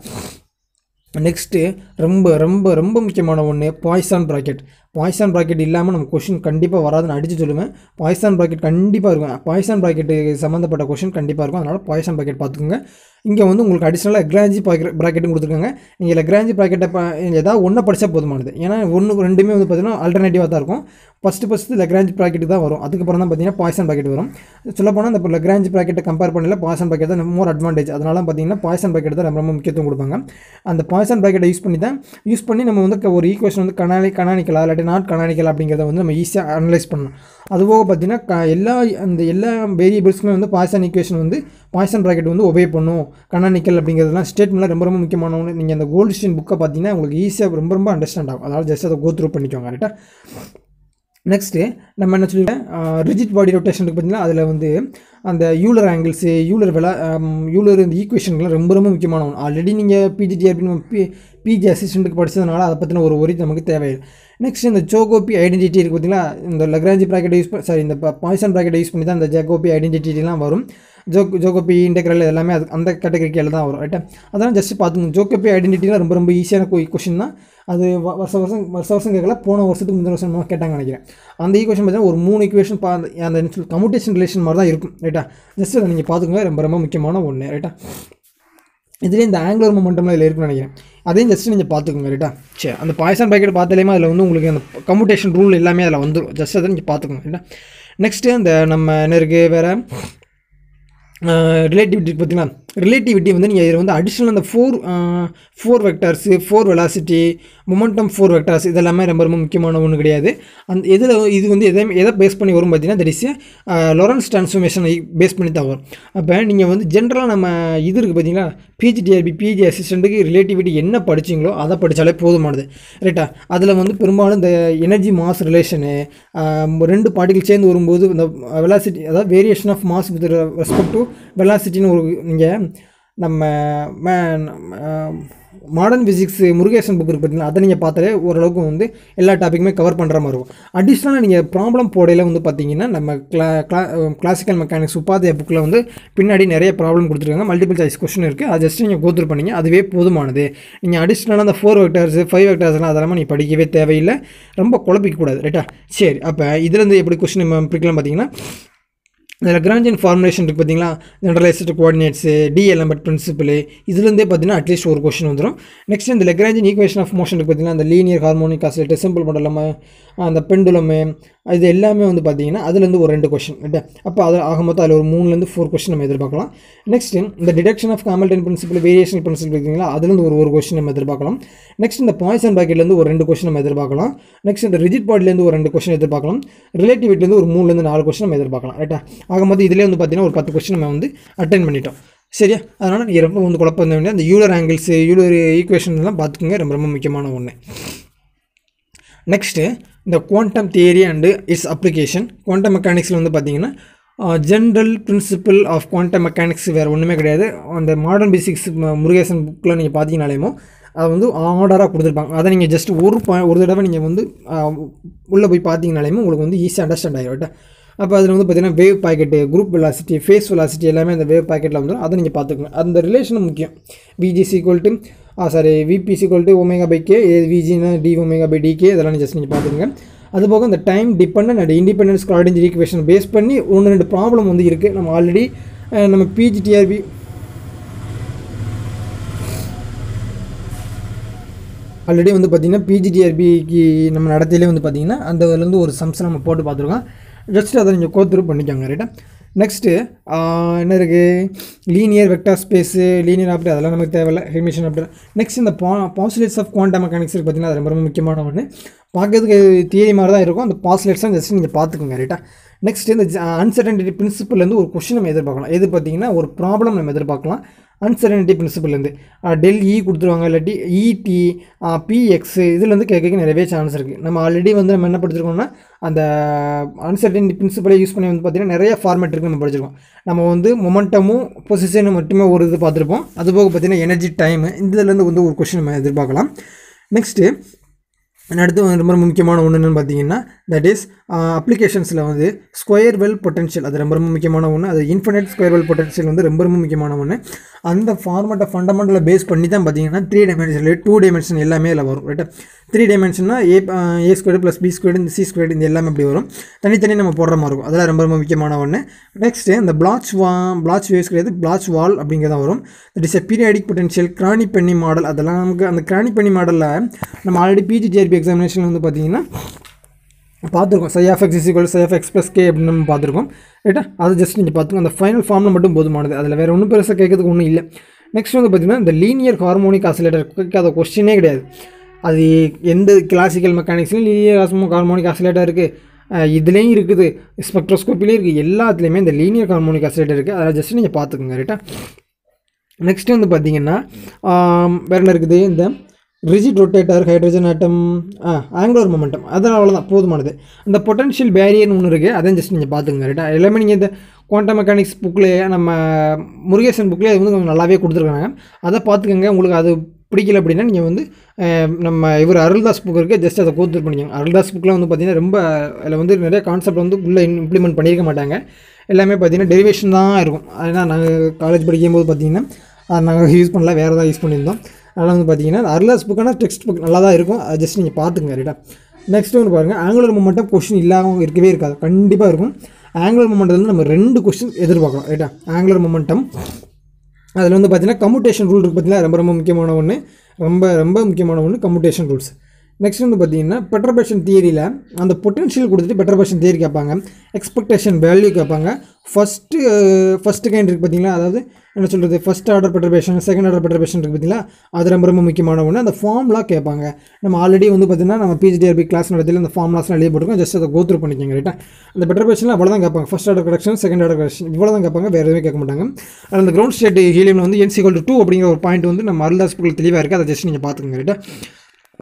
A: நெக்ஸ்ட்டு ரொம்ப ரொம்ப ரொம்ப முக்கியமான ஒன்று பாய்சான் ப்ராக்கெட் பாய்சான் ப்ராக்கெட் இல்லாமல் நம்ம கொஷின் கண்டிப்பாக வராதுன்னு அடித்து சொல்லுவேன் பாய்சான் ப்ராக்கெட் கண்டிப்பாக இருக்கும் பாய்சான் ப்ராக்கெட்டு சம்மந்தப்பட்ட கொஷின் கண்டிப்பாக இருக்கும் அதனால் பாய்சான் ப்ராக்கெட் பார்த்துக்கோங்க இங்கே வந்து உங்களுக்கு அடிஷ்னலாக லெக்ராஞ்சி ப்ராக்கெட் ப்ராக்கெட்டும் கொடுத்துருக்காங்க நீங்கள் லெக்ராஞ்சி ப்ராக்கெட்டை ப ஏதாவது ஒன்றை படித்தா போதுமானது ஏன்னா ஒன்று ரெண்டுமே வந்து பார்த்தீங்கன்னா ஆல்டர்னேட்டிவாக தான் இருக்கும் ஃபஸ்ட்டு ஃபஸ்ட்டு லெக்ராஞ்சி ப்ராக்கெட் தான் வரும் அதுக்கப்புறம் தான் பார்த்தீங்கன்னா பாய்சன் ப்ராக்கெட் வரும் சொல்லப்போனால் இந்த லெக்ராஞ்சி ப்ராக்கெட்டை கம்பேர் பண்ணல பாய்சன் ப்ராக்கெட் தான் மோர் அட்வான்டேஜ் அதனால பார்த்தீங்கன்னா பாய்சன் ப்ராக்கெட் தான் ரொம்ப ரொம்ப முக்கியத்துவம் கொடுப்பாங்க அந்த பாய்சன் ப்ராக்கெட்டை யூஸ் பண்ணி தான் யூஸ் பண்ணி நம்ம வந்து ஒரு ஈக்குவேஷன் வந்து கனாலி கனானிக்கலா இல்லாட்டி நாட் கனானிக்கல் அப்படிங்கிறத வந்து நம்ம ஈஸியாக அனலைஸ் பண்ணலாம் அதுபோக பார்த்தீங்கன்னா க எல்லா அந்த எல்லா வேரியபிள்ஸ்க்குமே வந்து பாய்சன் ஈக்குவேஷன் வந்து பாய்சன் ப்ராக்கெட் வந்து ஒபே பண்ணும் கனானிக்கல் அப்படிங்கிறதுலாம் ஸ்டேட்மெண்ட்லாம் ரொம்ப ரொம்ப முக்கியமான ஒன்று நீங்கள் அந்த கோல்டு ஸ்டீன் புக்கை பார்த்தீங்கன்னா உங்களுக்கு ஈஸியாக ரொம்ப ரொம்ப அண்டர்ஸ்டாண்ட் ஆகும் அதாவது ஜஸ்ட் அதை கோ த்ரூ பண்ணிக்கோங்க கரெக்டாக நெக்ஸ்ட்டு நம்ம என்ன சொல்லிட்டேன் ரிஜிட் பாடி ரொட்டேஷன் இருக்கு பார்த்தீங்கன்னா அதில் வந்து அந்த யூலர் ஆங்கிள்ஸு யூலர் விளா யூலர் இந்த ஈக்குவேஷன்லாம் ரொம்ப ரொம்ப முக்கியமான ஒன்று ஆல்ரெடி நீங்கள் பிஜிடிஆர்பி நம்ம பி பிஜி அசிஸ்டண்ட்டுக்கு படிச்சதுனால அதை பற்றின ஒரு ஒரி நமக்கு தேவையில்லை நெக்ஸ்ட் இந்த ஜோகோபி ஐடென்டிட்டி இருக்குது பார்த்தீங்களா இந்த லக்ராஞ்சி ப்ராக்கெட் யூஸ் பண்ணி சாரி இந்த பாய்சன் ப்ராக்கெட் யூஸ் பண்ணி தான் இந்த ஜோகோபி ஐடென்டிட்டிலாம் வரும் ஜோ ஜோகோபி இன்டெக்ரல் எல்லாமே அது அந்த கேட்டகரிக்கு தான் வரும் ரைட்டா அதெல்லாம் ஜஸ்ட் பார்த்துங்க ஜோகோபி ஐடென்டிட்டிலாம் ரொம்ப ரொம்ப ஈஸியான கொஷின் தான் அது வ- வருஷ வருஷம் வருஷ வருஷம் கேட்கல போன வருஷத்துக்கு முந்தின வருஷம் என்னமோ கேட்டாங்க நினைக்கிறேன் அந்த ஈக்குவேஷன் பார்த்தீங்கன்னா ஒரு மூணு ஈக்குவேஷன் பா அந்த அந்த கம்யூட்டேஷன் ரிலேஷன் மாதிரி தான் இருக்கும் ரைட்டா ஜஸ்ட் அதை நீங்கள் பார்த்துக்கோங்க ரொம்ப ரொம்ப முக்கியமான ஒன்று ரைட்டா இதுலேயே இந்த ஆங்குலர் மொமெண்டம்லாம் இதில் இருக்குன்னு நினைக்கிறேன் அதையும் ஜஸ்ட் நீங்கள் பார்த்துக்கோங்க ரைட்டா சரி அந்த பாய்சன் பாக்கெட் பார்த்தாலேயுமே அதில் வந்து உங்களுக்கு அந்த கம்யூட்டேஷன் ரூல் எல்லாமே அதில் வந்துடும் ஜஸ்ட் அதை நீங்கள் பார்த்துக்கோங்க ரைட்டா நெக்ஸ்ட்டு அந்த நம்ம என்ன இருக்குது வேறு ரிலேட்டிவிட்டி பார்த்தீங்கன்னா ரிலேட்டிவிட்டி வந்து நீங்கள் இதில் வந்து அடிஷ்னல் அந்த four four vectors four velocity momentum four vectors இதெல்லாமே ரொம்ப ரொம்ப முக்கியமான ஒன்று கிடையாது அந்த எதில் இது வந்து எதை எதை பேஸ் பண்ணி வரும் பார்த்தீங்கன்னா தட் இஸ் லொரன்ஸ் ட்ரான்ஸ்ஃபர்மேஷனை பேஸ் பண்ணி தான் வரும் அப்போ நீங்கள் வந்து ஜென்ரலாக நம்ம இது இருக்குது பார்த்தீங்களா பிஜிடிஆர்பி பிஜி அசிஸ்டண்ட்டுக்கு ரிலேட்டிவிட்டி என்ன படிச்சீங்களோ அதை படித்தாலே போதுமானது ரைட்டா அதில் வந்து பெரும்பாலும் இந்த எனர்ஜி மாஸ் ரிலேஷனு ரெண்டு பார்ட்டிகள் சேர்ந்து வரும்போது இந்த வெலாசிட்டி அதாவது variation of mass with respect to வெலாசிட்டின்னு ஒரு நீங்கள் நம்ம மாடர்ன் ஃபிசிக்ஸ் முருகேசன் புக் இருக்குது பார்த்தீங்கன்னா அதை நீங்கள் பார்த்தாலே ஓரளவுக்கு வந்து எல்லா டாப்பிக்குமே கவர் பண்ணுற மாதிரி இருக்கும் அடிஷ்னலாக நீங்கள் ப்ராப்ளம் போடையில் வந்து பார்த்தீங்கன்னா நம்ம கிளா கிளா கிளாசிக்கல் மெக்கானிக்ஸ் உபாதைய புக்கில் வந்து பின்னாடி நிறைய ப்ராப்ளம் கொடுத்துருக்காங்க மல்டிபிள் சாய்ஸ் கொஸ்டின் இருக்குது அது ஜஸ்ட் நீங்கள் கோத்ரூ பண்ணீங்க அதுவே போதுமானது நீங்கள் அடிஷ்னலாக அந்த ஃபோர் வெக்டர்ஸ் ஃபைவ் வெக்டர்ஸ்லாம் அதெல்லாம் நீ படிக்கவே தேவையில்லை ரொம்ப குழப்பிக்க கூடாது ரைட்டா சரி அப்போ இதுலேருந்து எப்படி கொஸ்டின் நம்ம பிரிக்கலாம் பார்த்தீங்கன்னா இந்த லக்ராஞ்சியன் ஃபார்முலேஷன் இருக்குது பார்த்தீங்களா generalised coordinates D'Alembert principle இதுலேருந்தே பார்த்தீங்கன்னா அட்லீஸ்ட் ஒரு கொஸ்டின் வந்துடும் நெக்ஸ்ட் இந்த லெக்ராஞ்சியன் ஈக்குவேஷன் ஆஃப் மோஷன் இருக்குது பார்த்தீங்கன்னா அந்த லீனியர் ஹார்மோனிக் ஆசிலேட்டர் சிம்பிள் மண்டலம் அந்த பெண்டுலமு இது எல்லாமே வந்து பார்த்தீங்கன்னா அதுலேருந்து ஒரு ரெண்டு கொஸ்டின் ரைட்டா அப்போ அதில் ஆக மொத்தம் அதில் ஒரு மூணுலேருந்து ஃபோர் கொஸ்டின் நம்ம எதிர்பார்க்கலாம் நெக்ஸ்ட் இந்த deduction of Hamilton principle variation principle இருக்குங்களா அதுலேருந்து ஒரு ஒரு கொஸ்டின் நம்ம எதிர்பார்க்கலாம் நெக்ஸ்ட் இந்த பாய்சன் பாக்கெட்லேருந்து ஒரு ரெண்டு கொஸ்டின் நம்ம எதிர்பார்க்கலாம் நெக்ஸ்ட் இந்த ரிஜிட் பாடிலேருந்து ஒரு ரெண்டு கொஸ்டின் எதிர்பார்க்கலாம் ரிலேட்டிவிட்டிலேருந்து ஒரு மூணுலேருந்து நாலு கொஸ்டின் நம்ம எதிர்பார்க்கலாம் ரைட்டா ஆக மொத்தம் இதிலே வந்து பார்த்தீங்கன்னா ஒரு பத்து கொஸ்டின் நம்ம வந்து அட்டன் பண்ணிட்டோம் சரியா அதனால் நீங்கள் ரொம்ப வந்து குழப்பம் வேண்டிய அந்த யூலர் ஆங்கிள்ஸ் யூலர் ஈக்குவேஷன் எல்லாம் பார்த்துக்கோங்க ரொம்ப ரொம்ப முக்கியமான ஒன்று நெக்ஸ்ட்டு இந்த quantum theory and its application quantum மெக்கானிக்ஸில் வந்து பார்த்தீங்கன்னா general principle of quantum mechanics வேறு ஒன்றுமே கிடையாது அந்த மாடர்ன் பேசிக்ஸ் முருகேசன் புக்கில் நீங்கள் பார்த்தீங்கனாலேமோ அது வந்து ஆர்டராக கொடுத்துருப்பாங்க அதை நீங்கள் ஜஸ்ட் ஒரு பா ஒரு தடவை நீங்கள் வந்து உள்ளே போய் பார்த்தீங்கனாலேயுமே உங்களுக்கு வந்து ஈஸியாக அண்டர்ஸ்டாண்ட் ஆகிடும் ரைட்டா அப்போ அதில் வந்து பார்த்தீங்கன்னா wave packet group velocity phase velocity எல்லாமே அந்த வேவ் பாக்கெட்டில் வந்துடும் அதை நீங்கள் பார்த்துக்கோங்க அந்த ரிலேஷன் முக்கியம் v g equal to sorry v p equal to omega by k விஜினா டி ஒமேகா பை டிகே இதெல்லாம் ஜஸ்ட் நீங்கள் பார்த்துக்கோங்க அது போக இந்த time depend and independence Schrodinger equation base பண்ணி ஒன்று ரெண்டு ப்ராப்ளம் வந்து இருக்குது நம்ம ஆல்ரெடி நம்ம பிஜிடிஆர்பி ஆல்ரெடி வந்து பார்த்திங்கன்னா பிஜிடிஆர்பிக்கு நம்ம நடத்திலே வந்து பார்த்திங்கன்னா அந்த இதுலேருந்து ஒரு சம்ஸ் நம்ம போட்டு பார்த்துருக்கோம் ஜஸ்ட் அதை நீங்கள் கோத்ரூ பண்ணிக்கோங்க ரைட்டா நெக்ஸ்ட்டு என்ன இருக்குது லீனியர் வெக்டார் ஸ்பேஸு லீனியர் அப்படி அதெல்லாம் நமக்கு தேவையில்ல ஹெர்மிஷன் அப்படி நெக்ஸ்ட் இந்த பா பாசிலேட்ஸ் ஆஃப் குவாண்டம் மெக்கானிக்ஸ் இருக்குது பார்த்தீங்கன்னா அது ரொம்ப ரொம்ப முக்கியமான ஒன்று பார்க்கறதுக்கு தியரி மாதிரி தான் இருக்கும் அந்த பாசிலேட்ஸ்லாம் ஜஸ்ட் நீங்கள் பார்த்துக்கோங்க ரைட்டா நெக்ஸ்ட் இந்த அன்சர்டனிட்டி பிரின்சிபல்லேருந்து ஒரு கொஷின் நம்ம எதிர்பார்க்கலாம் எது பார்த்தீங்கன்னா ஒரு ப்ராப்ளம் நம்ம எதிர்பார்க்கலாம் அன்சர்டனிட்டி பிரின்சிபல்லேருந்து டெல் இ கொடுத்துருவாங்க இல்லாட்டி இடி பிஎக்ஸ் இதுலேருந்து கேட்க நிறையவே சான்ஸ் இருக்குது நம்ம ஆல்ரெடி வந்து நம்ம என்ன படிச்சிருக்கோம்னா அந்த அன்சர்டனிட்டி பிரின்சிபலை யூஸ் பண்ணி வந்து பார்த்திங்கன்னா நிறைய ஃபார்மேட் இருக்குது நம்ம படிச்சிருக்கோம் நம்ம வந்து மொமெண்டமும் பொசிஷனும் மட்டுமே ஒரு இது பார்த்துருப்போம் அதுபோக பார்த்திங்கன்னா எனர்ஜி டைமு இதுலேருந்து வந்து ஒரு கொஷின் நம்ம எதிர்பார்க்கலாம் நெக்ஸ்ட்டு அடுத்து ரொம்ப ரொம்ப முக்கியமான ஒன்று என்னென்னு பார்த்தீங்கன்னா தட் இஸ் அப்ளிகேஷன்ஸில் வந்து ஸ்கொயர் வெல் பொட்டன்ஷியல் அது ரொம்ப ரொம்ப முக்கியமான ஒன்று அது இன்ஃபினிட் ஸ்கொயர் வெல் பொட்டன்ஷியல் வந்து ரொம்ப ரொம்ப முக்கியமான ஒன்று அந்த ஃபார்மேட்டை ஃபண்டமெண்டலை பேஸ் பண்ணி தான் பார்த்தீங்கன்னா த்ரீ டைமென்ஷனில் டூ டைமென்ஷன் எல்லாமே இதில் வரும் ரைட்டா த்ரீ டைமென்ஷன்னா a a square plus b square இந்த சி ஸ்கொயர் இந்த எல்லாமே அப்படி வரும் தனித்தனி நம்ம போடுற மாதிரி இருக்கும் அதெல்லாம் ரொம்ப ரொம்ப முக்கியமான ஒன்று நெக்ஸ்ட்டு இந்த பிளாச் வா பிளாச் வேவ்ஸ் கிடையாது பிளாச் வால் அப்படிங்கிறதான் வரும் that is a periodic potential Kronig Penney model அதெல்லாம் நமக்கு அந்த கிரானி பெண்ணி மாடலில் நம்ம ஆல்ரெடி பிஜிடிஆர்பி எக்ஸாமினேஷன் வந்து பார்த்தீங்கன்னா பார்த்துருக்கோம் psi of x equal psi of x plus k அப்படின்னு நம்ம பார்த்துருக்கோம் ரைட்டா அது ஜஸ்ட் நீங்கள் பார்த்துக்கோங்க அந்த ஃபைனல் ஃபார்மில் மட்டும் போதுமானது அதில் வேறு ஒன்றும் பெருசாக கேட்கறதுக்கு ஒன்றும் இல்லை நெக்ஸ்ட் வந்து பார்த்திங்கன்னா இந்த லீனியர் ஹார்மோனிக் ஆசிலேட்டர் கேட்காத கொஸ்டினே கிடையாது அது எந்த கிளாசிக்கல் மெக்கானிக்ஸ்லையும் லீனியர் ஹார்மோ ஹார்மோனிக் ஆசிலேட்டர் இருக்குது இதுலேயும் இருக்குது ஸ்பெக்ட்ரோஸ்கோப்பிலையும் இருக்குது எல்லாத்துலேயுமே இந்த லீனியர் ஹார்மோனிக் ஆசிலேட்டர் இருக்குது அதை ஜஸ்ட் நீங்கள் பார்த்துக்கோங்க ரைட்டா நெக்ஸ்ட் வந்து பார்த்தீங்கன்னா வேறு என்ன இருக்குது இந்த rigid rotator hydrogen atom angular momentum அதெல்லாம் அவ்வளோதான் போதுமானது அந்த பொட்டன்ஷியல் பேரியர்னு ஒன்று இருக்குது அதையும் ஜஸ்ட் நீங்கள் பார்த்துங்க ரைட்டா எல்லாமே நீங்கள் இந்த குவாண்டம் மெக்கானிக்ஸ் புக்லேயே நம்ம முருகேசன் புக்லேயே அது வந்து கொஞ்சம் நல்லாவே கொடுத்துருக்காங்க அதை பார்த்துக்கோங்க உங்களுக்கு அது பிடிக்கல அப்படின்னா நீங்கள் வந்து நம்ம இவர் அருள்தாஸ் புக் இருக்குது ஜஸ்ட் அதை கோத்து பண்ணிக்கோங்க அருள்தாஸ் புக்கில் வந்து பார்த்திங்கன்னா ரொம்ப அதில் வந்து நிறைய கான்செப்ட் வந்து உள்ளே இம்ப்ளிமெண்ட் பண்ணியிருக்க மாட்டாங்க எல்லாமே பார்த்திங்கன்னா டெரிவேஷன் தான் இருக்கும் அதனால் நாங்கள் காலேஜ் படிக்கும்போது பார்த்திங்கன்னா அதை நாங்கள் யூஸ் பண்ணல வேறு தான் யூஸ் பண்ணியிருந்தோம் அதனால் வந்து பார்த்தீங்கன்னா அர்லாஸ் புக்கான டெக்ஸ்ட் புக் நல்லா தான் இருக்கும் அது ஜஸ்ட் நீங்கள் பார்த்துங்க ரைட்டா நெக்ஸ்ட் வந்து பாருங்கள் ஆங்குலர் மூமெண்ட்டம் கொஷின் இல்லாமல் இருக்கவே இருக்காது கண்டிப்பாக இருக்கும் ஆங்குலர் மூமெண்ட்டில் நம்ம ரெண்டு கொஷின் எதிர்பார்க்கலாம் ரைட்டா ஆங்குலர் மூமெண்டம் அதில் வந்து பார்த்தீங்கன்னா கம்யூட்டேஷன் ரூல் இருக்குது பார்த்தீங்கன்னா ரொம்ப ரொம்ப முக்கியமான ஒன்று ரொம்ப ரொம்ப முக்கியமான ஒன்று கம்யூட்டேஷன் ரூல்ஸ் நெக்ஸ்ட் வந்து பார்த்தீங்கன்னா பெட்ரபேஷன் தியரியில் அந்த பொட்டன்ஷியல் கொடுத்துட்டு பெட்ரபேஷன் தியரி கேட்பாங்க எக்ஸ்பெக்டேஷன் வேல்யூ கேட்பாங்க ஃபஸ்ட்டு ஃபஸ்ட்டு கைண்ட் இருக்குது பார்த்தீங்களா அதாவது என்ன சொல்கிறது first order perturbation second order perturbation இருக்குது பார்த்தீங்களா அது ரொம்ப ரொம்ப முக்கியமான ஒன்று அந்த ஃபார்ம்லாம் கேட்பாங்க நம்ம ஆல்ரெடி வந்து பார்த்தீங்கன்னா நம்ம பிஜிடிஆர்பி கிளாஸ் நடத்தில அந்த ஃபார்ம்லாஸ்லாம் எழுதி போட்டுருக்கோம் ஜஸ்ட் அதை கோத்ரூ பண்ணிக்கோங்க ரைட்டா அந்த பெட்ரபேஷனில் அவ்வளோ தான் கேட்பாங்க first order correction second order correction இவ்வளோ தான் கேட்பாங்க வேறு எதுவுமே கேட்க மாட்டாங்க அது அந்த கிரவுண்ட் ஸ்டேட் ஹீலியமில் வந்து என்சிகல் டூ அப்படிங்கிற ஒரு பாயிண்ட் வந்து நம்ம அருள்தாஸ் புக்கில் தெளிவாக இருக்குது அதை ஜஸ்ட் நீங்கள் பார்த்துக்கோங்க ரைட்டா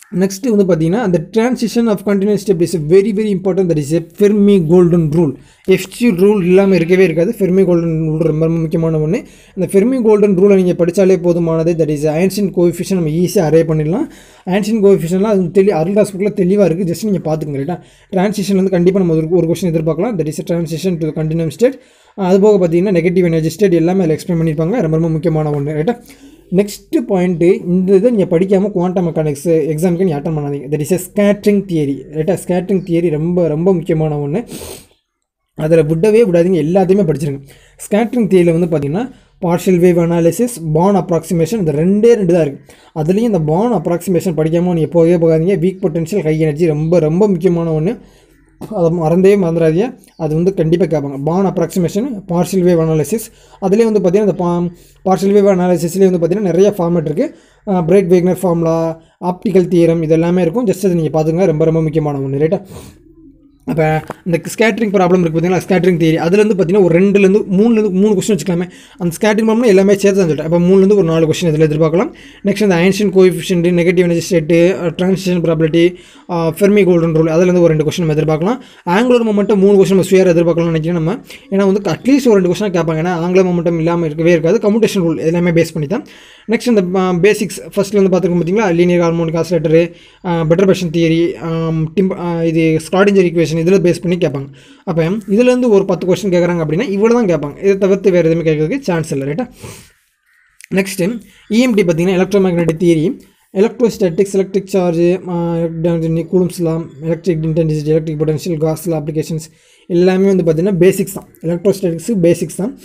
A: நெக்ஸ்ட்டு வந்து பார்த்தீங்கன்னா அந்த transition of continuous step is very very important that is a Fermi golden rule FC rule இல்லாமல் இருக்கவே இருக்காது ஃபெர்மி கோல்டன் ரூல் ரொம்ப ரொம்ப முக்கியமான ஒன்று இந்த ஃபெர்மி கோல்டன் ரூலை நீங்கள் படித்தாலே போதுமானது தட் இஸ் ஆன்சின் கோஎஃபிஷியன் நம்ம ஈஸியாக அரே பண்ணிடலாம் ஆன்சின் கோஎஃபிஷியன்லாம் அது தெளி அருள்தாஸ் புக்கில் தெளிவாக இருக்குது ஜஸ்ட் நீங்கள் பார்த்துக்கங்க ரைட்டா ட்ரான்சிஷன் வந்து கண்டிப்பாக நம்ம ஒரு ஒரு கொஸ்டின் எதிர்பார்க்கலாம் that is transition to continuum state அது போக பார்த்தீங்கன்னா நெகட்டிவ் எனர்ஜி ஸ்டேட் எல்லாமே அதில் எக்ஸ்பிளைன் பண்ணியிருப்பாங்க ரொம்ப ரொம்ப முக்கியமான ஒன்று ரைட்டா நெக்ஸ்ட்டு பாயிண்ட்டு இந்த இதை நீங்கள் படிக்காமல் குவாண்டம் மெக்கானிக்ஸ் எக்ஸாமுக்கு நீ அட்டன் பண்ணாதீங்க that is a scattering theory ரைட்டா ஸ்கேட்ரிங் தியரி ரொம்ப ரொம்ப முக்கியமான ஒன்று அதில் விடவே விடாதீங்க எல்லாத்தையுமே படிச்சிருங்க ஸ்கேட்ரிங் தியரியில் வந்து பார்த்தீங்கன்னா partial wave analysis Born approximation இந்த ரெண்டே ரெண்டு தான் இருக்குது அதுலேயும் இந்த பான் அப்ராக்சிமேஷன் படிக்காமல் நீங்கள் போகவே போகாதீங்க வீக் பொட்டன்ஷியல் ஹை எனர்ஜி ரொம்ப ரொம்ப முக்கியமான ஒன்று அதை மறந்தே மறந்துடாதீங்க அது வந்து கண்டிப்பாக கேட்பாங்க Born approximation partial wave analysis அதுலேயே வந்து பார்த்தீங்கன்னா இந்த பா பார்ஷியல் வேவ் அனாலிசிஸ்லேயே வந்து பார்த்தீங்கன்னா நிறைய ஃபார்மேட் இருக்குது Breit Wigner formula optical theorem இது எல்லாமே இருக்கும் ஜஸ்ட் அதை நீங்கள் பார்த்துங்க ரொம்ப ரொம்ப முக்கியமான ஒன்று ரைட்டா அப்போ இந்த ஸ்கேட்டரிங் ப்ராப்ளம் இருக்குது பார்த்தீங்களா ஸ்கேட்டரிங் தியரி அதுலேருந்து பார்த்தீங்கன்னா ஒரு ரெண்டுலேருந்து மூணுலேருந்து மூணு கொஸ்டின் வச்சுக்கலாமே அந்த ஸ்கேட்டரிங் ப்ராப்ளம் எல்லாமே சேர்த்து தான் சொல்லிட்டேன் அப்போ மூணுலேருந்து ஒரு நாலு கொஸ்டின் இதில் எதிர்பார்க்கலாம் நெக்ஸ்ட் அந்த Einstein coefficient negative energy state transition probability Fermi golden rule அதுலேருந்து ஒரு ரெண்டு கொஸ்டின் நம்ம எதிர்பார்க்கலாம் ஆங்குலர் மொமெண்டம் மூணு கொஸ்டின் நம்ம சுயர் எதிர்பார்க்கலாம்னு நினைக்கிறேன் நம்ம ஏன்னா வந்து அட்லீஸ்ட் ஒரு ரெண்டு கொஸ்டின் கேட்பாங்க ஏன்னா ஆங்கில மொமெண்டம் இல்லாமல் இருக்கவே இருக்காது கம்யூட்டேஷன் ரூல் எல்லாமே பேஸ் பண்ணி தான் நெக்ஸ்ட் இந்த பேசிக்ஸ் ஃபஸ்ட்டில் வந்து பார்த்துருக்கோம் பார்த்தீங்களா linear harmonic oscillator perturbation theory டிம் இது ஸ்காடிஞ்சர் ஈக்குவேஷன் இதில் பேஸ் பண்ணி கேட்பாங்க அப்போ இதுலேருந்து ஒரு பத்து கொஸ்டின் கேட்குறாங்க அப்படின்னா இவ்வளோ தான் கேட்பாங்க இதை தவிர்த்து வேறு எதுவுமே கேட்கறதுக்கு சான்ஸ் இல்லை ரைட்டா நெக்ஸ்ட்டு இஎம்டி பார்த்தீங்கன்னா electro magnetic theory electrostatics electric charge கூலும்ஸ்லாம் electric intensity electric potential Gauss law applications எல்லாமே வந்து பார்த்திங்கன்னா பேசிக்ஸ் தான் எலக்ட்ரோஸ்டாட்டிக்ஸு பேசிக்ஸ் தான்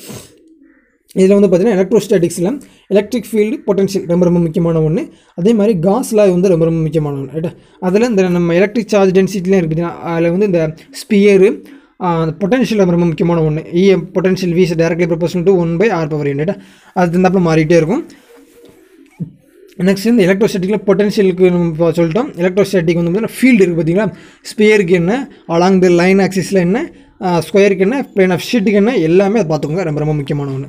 A: இதில் வந்து பார்த்தீங்கன்னா எலக்ட்ரோஸ்டாட்டிக்ஸில் எலக்ட்ரிக் ஃபீல்டு பொட்டன்ஷியல் ரொம்ப ரொம்ப முக்கியமான ஒன்று அதே மாதிரி காஸ்லாம் வந்து ரொம்ப ரொம்ப முக்கியமான ஒன்று ரைட்டா அதில் இந்த நம்ம எலக்ட்ரிக் சார்ஜ் டென்சிட்டிலாம் இருக்குது அதில் வந்து இந்த ஸ்பியரு பொட்டன்ஷியல் ரொம்ப ரொம்ப முக்கியமான ஒன்று இஎம் பொட்டன்ஷியல் வீஸ் directly proportion to one by r power ரைட்டா அது தந்தாப்பில் மாறிட்டே இருக்கும் நெக்ஸ்ட் இந்த எலக்ட்ரோஸ்டாட்டிக்கில் பொட்டன்ஷியலுக்கு நம்ம சொல்லிட்டோம் எலக்ட்ரோஸ்டாட்டிக் வந்து பார்த்தீங்கன்னா ஃபீல்டு இருக்குது பார்த்தீங்களா ஸ்பியருக்கு என்ன அலாங் த லைன் ஆக்சிஸில் என்ன ஸ்கொயருக்கு என்ன பிளேன் ஆஃப் ஷீட்டுக்கு என்ன எல்லாமே அதை பார்த்துக்கோங்க ரொம்ப ரொம்ப முக்கியமான ஒன்று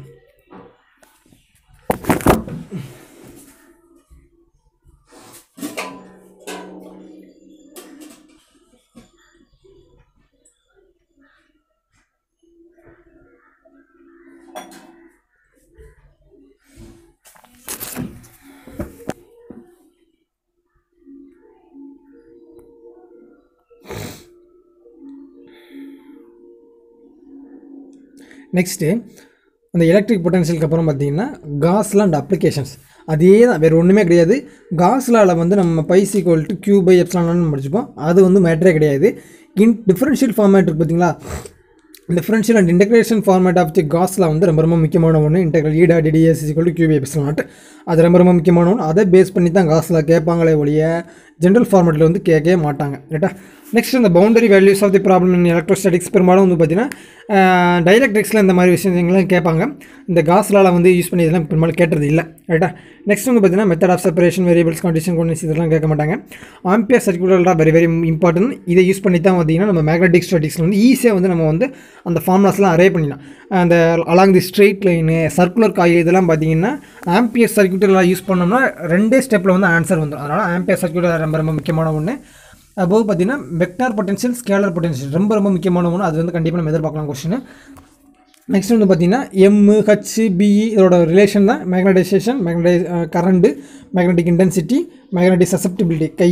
A: நெக்ஸ்ட்டு அந்த எலக்ட்ரிக் பொட்டன்ஷியலுக்கு அப்புறம் பார்த்தீங்கன்னா காஸ்லாம் அண்ட் அப்ளிகேஷன்ஸ் அதே தான் வேறு ஒன்றுமே கிடையாது காஸ்லாவில் வந்து நம்ம phi is equal to q by எப்ஸ்லான்னு படிச்சுப்போம் அது வந்து மேட்டரே கிடையாது இன் டிஃப்ரென்ஷியல் ஃபார்மேட் இருக்குது பார்த்தீங்களா differential and integration format of the காஸ்லாம் வந்து ரொம்ப ரொம்ப முக்கியமான ஒன்று integral E dot d d s equal to q by epsilon naught அது ரொம்ப ரொம்ப முக்கியமான ஒன்று அதை பேஸ் பண்ணி தான் காஸ்லாம் கேட்பாங்களே ஒழிய ஜென்ரல் ஃபார்மேட்டில் வந்து கேட்கவே மாட்டாங்க ரைட்டா நெக்ஸ்ட் இந்த boundary values of the problem in electrostatics பெரும்பாலும் வந்து பார்த்தீங்கன்னா டைலக்ட்ரிக்ஸில் இந்த மாதிரி விஷயங்கள்லாம் கேட்பாங்க இந்த காஸ்லால் வந்து யூஸ் பண்ணி இதெல்லாம் பெரும்பாலும் கேட்டது இல்லை ரைட்டா நெக்ஸ்ட் வந்து பார்த்தீங்கன்னா method of separation variables condition கொண்டு இதெல்லாம் கேட்க மாட்டாங்க ஆம்பியர் சர்க்குலர்லாம் வெரி வெரி இம்பார்ட்டன்ட் இதை யூஸ் பண்ணி தான் பார்த்தீங்கன்னா நம்ம மேக்னெட்டிக் ஸ்டாட்டிக்ஸில் வந்து ஈஸியாக வந்து நம்ம வந்து அந்த ஃபார்முலாஸ்லாம் அரே பண்ணிடலாம் அந்த along the straight line circular coil இதெல்லாம் பார்த்தீங்கன்னா ஆம்பியர் சர்க்குலர்லாம் யூஸ் பண்ணோம்னா ரெண்டே ஸ்டெப்பில் வந்து ஆன்சர் வந்துடும் அதனால் ஆம்பியர் சர்க்குலர் ரொம்ப ரொம்ப முக்கியமான ஒன்று அப்போது பார்த்தீங்கன்னா வெக்டார் பொட்டன்ஷியல் ஸ்கேலர் பொட்டன்ஷியல் ரொம்ப ரொம்ப முக்கியமான ஒன்று அது வந்து கண்டிப்பாக நம்ம எதிர்பார்க்கலாம் கொஸ்டின் நெக்ஸ்ட் வந்து பார்த்தீங்கன்னா எம்மு ஹச் பிஇ இதோட ரிலேஷன் தான் மேக்னடைசேஷன் மேக்னடை current magnetic intensity magnetic susceptibility chi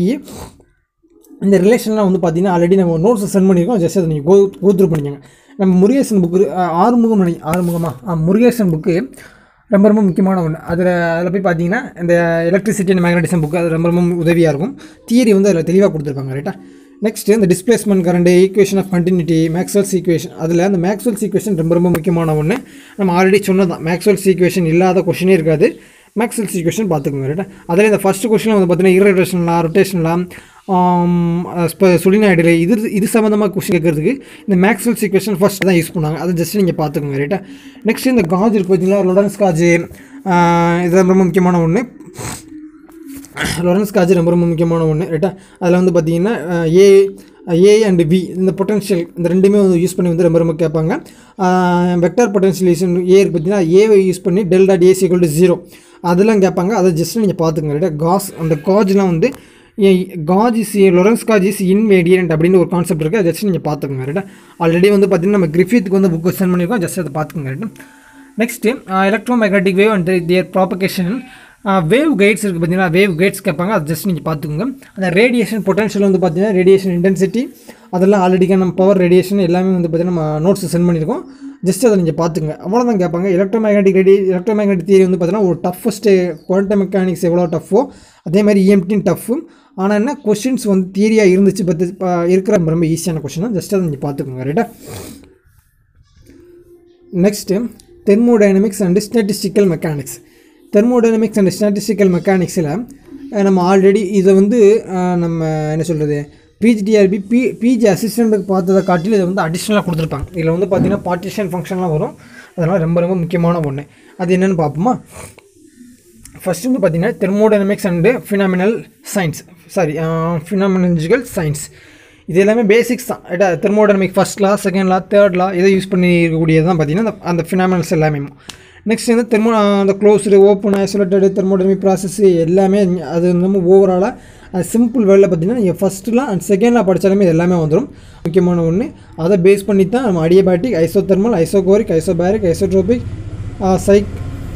A: இந்த ரிலேஷன்லாம் வந்து பார்த்தீங்கன்னா ஆல்ரெடி நம்ம நோட்ஸ் சென்ட் பண்ணியிருக்கோம் ஜஸ்ட் அதை நீங்கள் கோ கோத்ரூ பண்ணிக்கோங்க நம்ம முருகேசன் புக்கு ஆறுமுகம் நினை ஆறுமுகமா ஆ, முருகேசன் புக்கு ரொம்ப ரொம்ப முக்கியமான ஒன்று அதில் அதில் போய் பார்த்தீங்கன்னா இந்த எலக்ட்ரிசிட்டி அண்ட் மேக்னட்டிசம் புக்கு அது ரொம்ப ரொம்ப உதவியாக இருக்கும் தியரி வந்து அதில் தெளிவாக கொடுத்துருப்பாங்க ரைட்டா நெக்ஸ்ட் இந்த displacement current equation of continuity Maxwell's equation அதில் அந்த மேக்ஸ்வெல்ஸ் ஈக்குவேஷன் ரொம்ப ரொம்ப முக்கியமான ஒன்று நம்ம ஆல்ரெடி சொன்னதான் மேக்ஸ்வெல்ஸ் ஈக்குவேஷன் இல்லாத கொஷினே இருக்காது மேக்ஸ்வெல்ஸ் ஈக்குவேஷன் பார்த்துக்கோங்க ரைட்டா அதில் இந்த ஃபஸ்ட்டு கொஷினில் வந்து பார்த்தீங்கன்னா இரேஷன்லாம் ரொட்டேஷன்லாம் இப்போ சுழிநாயுடு இது இது சம்மந்தமாக கொஷின் கேட்குறதுக்கு இந்த மேக்ஸ்வெல் சீக்வேஷன் ஃபர்ஸ்ட் தான் யூஸ் பண்ணாங்க அதை ஜஸ்ட் நீங்கள் பார்த்துக்கோங்க ரைட்டா நெக்ஸ்ட் இந்த காஜ் இருக்கு பார்த்தீங்களா லொடன்ஸ் காஜ் இது ரொம்ப முக்கியமான ஒன்று லொரன்ஸ் காஜ் ரொம்ப ரொம்ப முக்கியமான ஒன்று ரைட்டா அதில் வந்து பார்த்தீங்கன்னா ஏ ஏ அண்ட் பி இந்த பொட்டன்ஷியல் இந்த ரெண்டுமே வந்து யூஸ் பண்ணி வந்து ரொம்ப ரொம்ப கேட்பாங்க வெக்டார் பொட்டன்ஷியலேஷன் ஏ இருக்கு பார்த்தீங்கன்னா ஏவை யூஸ் பண்ணி del dot A C equal to zero அதெல்லாம் கேட்பாங்க அதை ஜஸ்ட் நீங்கள் பார்த்துக்கங்க ரைட்டா காஸ் அந்த காஜ்லாம் வந்து gauge is Lorentz gauge is invariant அப்படின்னு ஒரு கான்செப்ட் இருக்குது அதை ஜஸ்ட் நீங்கள் பார்த்துக்கோங்க ரைட்டா ஆல்ரெடி வந்து பார்த்தீங்கன்னா நம்ம கிரிஃபித்துக்கு வந்து புக் சென்ட் பண்ணியிருக்கோம் ஜஸ்ட் அதை பார்த்துக்கோங்க ரைட்டா next electro magnetic wave and their propagation wave guides இருக்குது பார்த்தீங்கன்னா வேவ் கைட்ஸ் கேட்பாங்க அது ஜஸ்ட் நீங்கள் பார்த்துக்கோங்க அந்த ரேடியேஷன் பொட்டன்ஷியல் வந்து பார்த்தீங்கன்னா ரேடியேஷன் இன்டென்சிட்டி அதெல்லாம் ஆல்ரெடிக்காக நம்ம பவர் ரேடியேஷன் எல்லாமே வந்து பார்த்தீங்கன்னா நம்ம நோட்ஸ் சென்ட் பண்ணியிருக்கோம் ஜஸ்ட் அதை நீங்கள் பார்த்துங்க அவ்வளோதான் கேட்பாங்க electro magnetic ready electro magnetic theory வந்து பார்த்தீங்கன்னா ஒரு டஃபஸ்ட்டு குவாண்டம் மெக்கானிக்ஸ் எவ்வளோ டஃப்போ அதே மாதிரி இஎம்டின் டஃப்பு ஆனால் என்ன கொஷின்ஸ் வந்து தியரியாக இருந்துச்சு பற்றி இருக்கிற ரொம்ப ஈஸியான கொஷின் தான் ஜஸ்ட் அதை நீங்கள் பார்த்துக்கோங்க ரைட்டா next thermodynamics and statistical mechanics thermodynamics and statistical மெக்கானிக்ஸில் நம்ம ஆல்ரெடி இதை வந்து அஹ், நம்ம என்ன சொல்கிறது பிஜிடிஆர்பி பி பிஜி அசிஸ்டண்ட்டுக்கு பார்த்ததை காட்டிலும் இதை வந்து அடிஷ்னலாக கொடுத்துருப்பாங்க இதில் வந்து பார்த்தீங்கன்னா பார்ட்டிஷன் ஃபங்க்ஷன்லாம் வரும் அதனால் ரொம்ப ரொம்ப முக்கியமான ஒன்று அது என்னென்னு பார்ப்போமா ஃபர்ஸ்ட் வந்து பார்த்தீங்கன்னா thermodynamics and phenomenal science sorry phenomenological science இது எல்லாமே பேசிக்ஸ் தான் ரைட்டா thermodynamic first law second law third law இதை யூஸ் பண்ணி இருக்கக்கூடியது தான் பார்த்தீங்கன்னா அந்த அந்த ஃபினாமினல்ஸ் எல்லாமே நெக்ஸ்ட் வந்து தெர்மோ அந்த closed open isolated thermodynamic process எல்லாமே அது வந்து ஓவராலாக அது சிம்பிள் வேர்டில் பார்த்தீங்கன்னா நீங்கள் ஃபஸ்ட்டுலாம் அண்ட் செகண்ட்லாம் படித்தாலுமே இது எல்லாமே வந்துடும் முக்கியமான ஒன்று அதை பேஸ் பண்ணி தான் நம்ம adiabatic isothermal isochoric isobaric isotropic cyc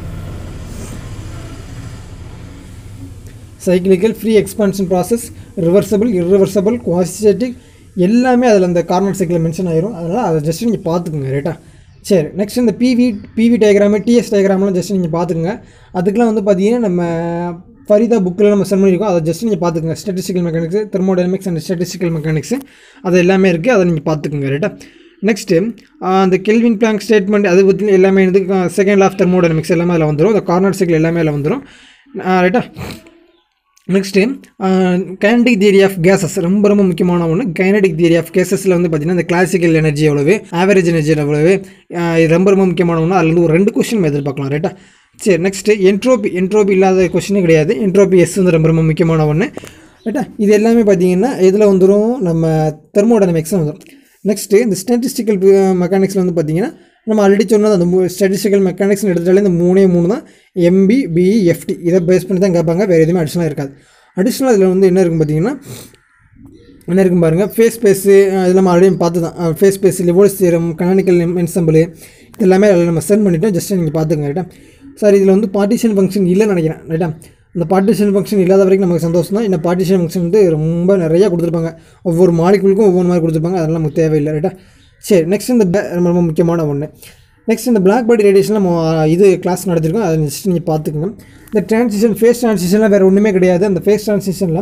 A: cyclical free expansion process reversible irreversible quasistatic எல்லாமே அதில் அந்த கார்னர் சைக்கிளில் மென்ஷன் ஆயிரும் அதனால் அதை ஜஸ்ட் நீங்கள் பார்த்துக்குங்க ரைட்டா சரி நெக்ஸ்ட் இந்த பிவி பிவி டயக்ராமு டிஎஸ் டயக்ராம்லாம் ஜஸ்ட் நீங்கள் பார்த்துக்குங்க அதுக்கெலாம் வந்து பார்த்தீங்கன்னா நம்ம ஃபரிதா புக்கில் நம்ம சென்ட் பண்ணியிருக்கோம் அதை ஜஸ்ட் நீங்கள் பார்த்துக்குங்க statistical mechanics thermodynamics and statistical mechanics அது எல்லாமே இருக்குது அதை நீங்கள் பார்த்துக்குங்க ரைட்டா நெக்ஸ்ட்டு அந்த கெல்வின் பிளாங்க் ஸ்டேட்மெண்ட் அது பற்றி எல்லாமே வந்து செகண்ட் ஆஃப் தெர்மோடைனமிக்ஸ் எல்லாமே அதில் வந்துடும் அந்த கார்னர் சைக்கிள் எல்லாமே அதில் வந்துடும் ரைட்டா next kinetic theory of gases ரொம்ப ரொம்ப முக்கியமான ஒன்று கைனடிக் தியரி ஆஃப் கேசஸில் வந்து பார்த்தீங்கன்னா இந்த கிளாசிக்கல் எனர்ஜி எவ்வளவு ஆவரேஜ் எனர்ஜி எவ்வளவு ஆஹ் இது ரொம்ப ரொம்ப முக்கியமான ஒன்று அதுலேருந்து ஒரு ரெண்டு கொஸ்டின் எதிர்பார்க்கலாம் ரைட்டா சரி நெக்ஸ்ட்டு என்ட்ரோபி என்ட்ரோபி இல்லாத கொஸ்டினே கிடையாது என்ட்ரோபி எஸ் வந்து ரொம்ப ரொம்ப முக்கியமான ஒன்று ரைட்டா இது எல்லாமே பார்த்தீங்கன்னா இதில் வந்துடும் நம்ம தெர்மோடைனமிக்ஸ் வந்துடும் நெக்ஸ்ட்டு இந்த ஸ்டாட்டிஸ்டிக்கல் மெக்கானிக்ஸில் வந்து பார்த்தீங்கன்னா நம்ம ஆல்ரெடி சொன்னது அந்த ஸ்டாட்டிஸ்டிக்கல் மெக்கானிக்ஸ்னு எடுத்துட்டாலே இந்த மூணே மூணு தான் எம்பி பிஇ எஃப்டி இதை பேஸ் பண்ணி தான் கேட்பாங்க வேறு எதுவுமே அடிஷனலாக இருக்காது அடிஷ்னலாக இதில் வந்து என்ன இருக்கும் பார்த்தீங்கன்னா என்ன இருக்கும் பாருங்கள் ஃபேஸ் பேஸு இதெல்லாம் ஆல்ரெடி பார்த்து தான் phase space Liouville's theorem canonical ensemble இது எல்லாமே அதில் நம்ம சென்ட் பண்ணிட்டோம் ஜஸ்ட் நீங்கள் பார்த்துங்க ரைட்டா சார் இதில் வந்து பார்ட்டிஷன் ஃபங்க்ஷன் இல்லைன்னு நினைக்கிறேன் ரைட்டா இந்த பார்ட்டிஷன் ஃபங்க்ஷன் இல்லாத வரைக்கும் நமக்கு சந்தோஷம் தான் இந்த பார்ட்டிஷன் ஃபங்க்ஷன் வந்து ரொம்ப நிறையா கொடுத்துருப்பாங்க ஒவ்வொரு மாலிகுலுக்கும் ஒவ்வொரு மாதிரி கொடுத்துருப்பாங்க அதெல்லாம் நமக்கு தேவையில்லை ரைட்டா சரி நெக்ஸ்ட் இந்த ba- ரொம்ப ரொம்ப முக்கியமான ஒன்று நெக்ஸ்ட் இந்த பிளாக் பாடி ரேடியேஷன் நம்ம ஆ, இது கிளாஸ் நடத்திருக்கோம் அதை ஜஸ்ட் நீங்கள் பார்த்துக்கோங்க இந்த டிரான்சிஷன் ஃபேஸ் டிரான்சிஷன்லாம் வேறு ஒன்றுமே கிடையாது அந்த ஃபேஸ் டிரான்சிஷனில்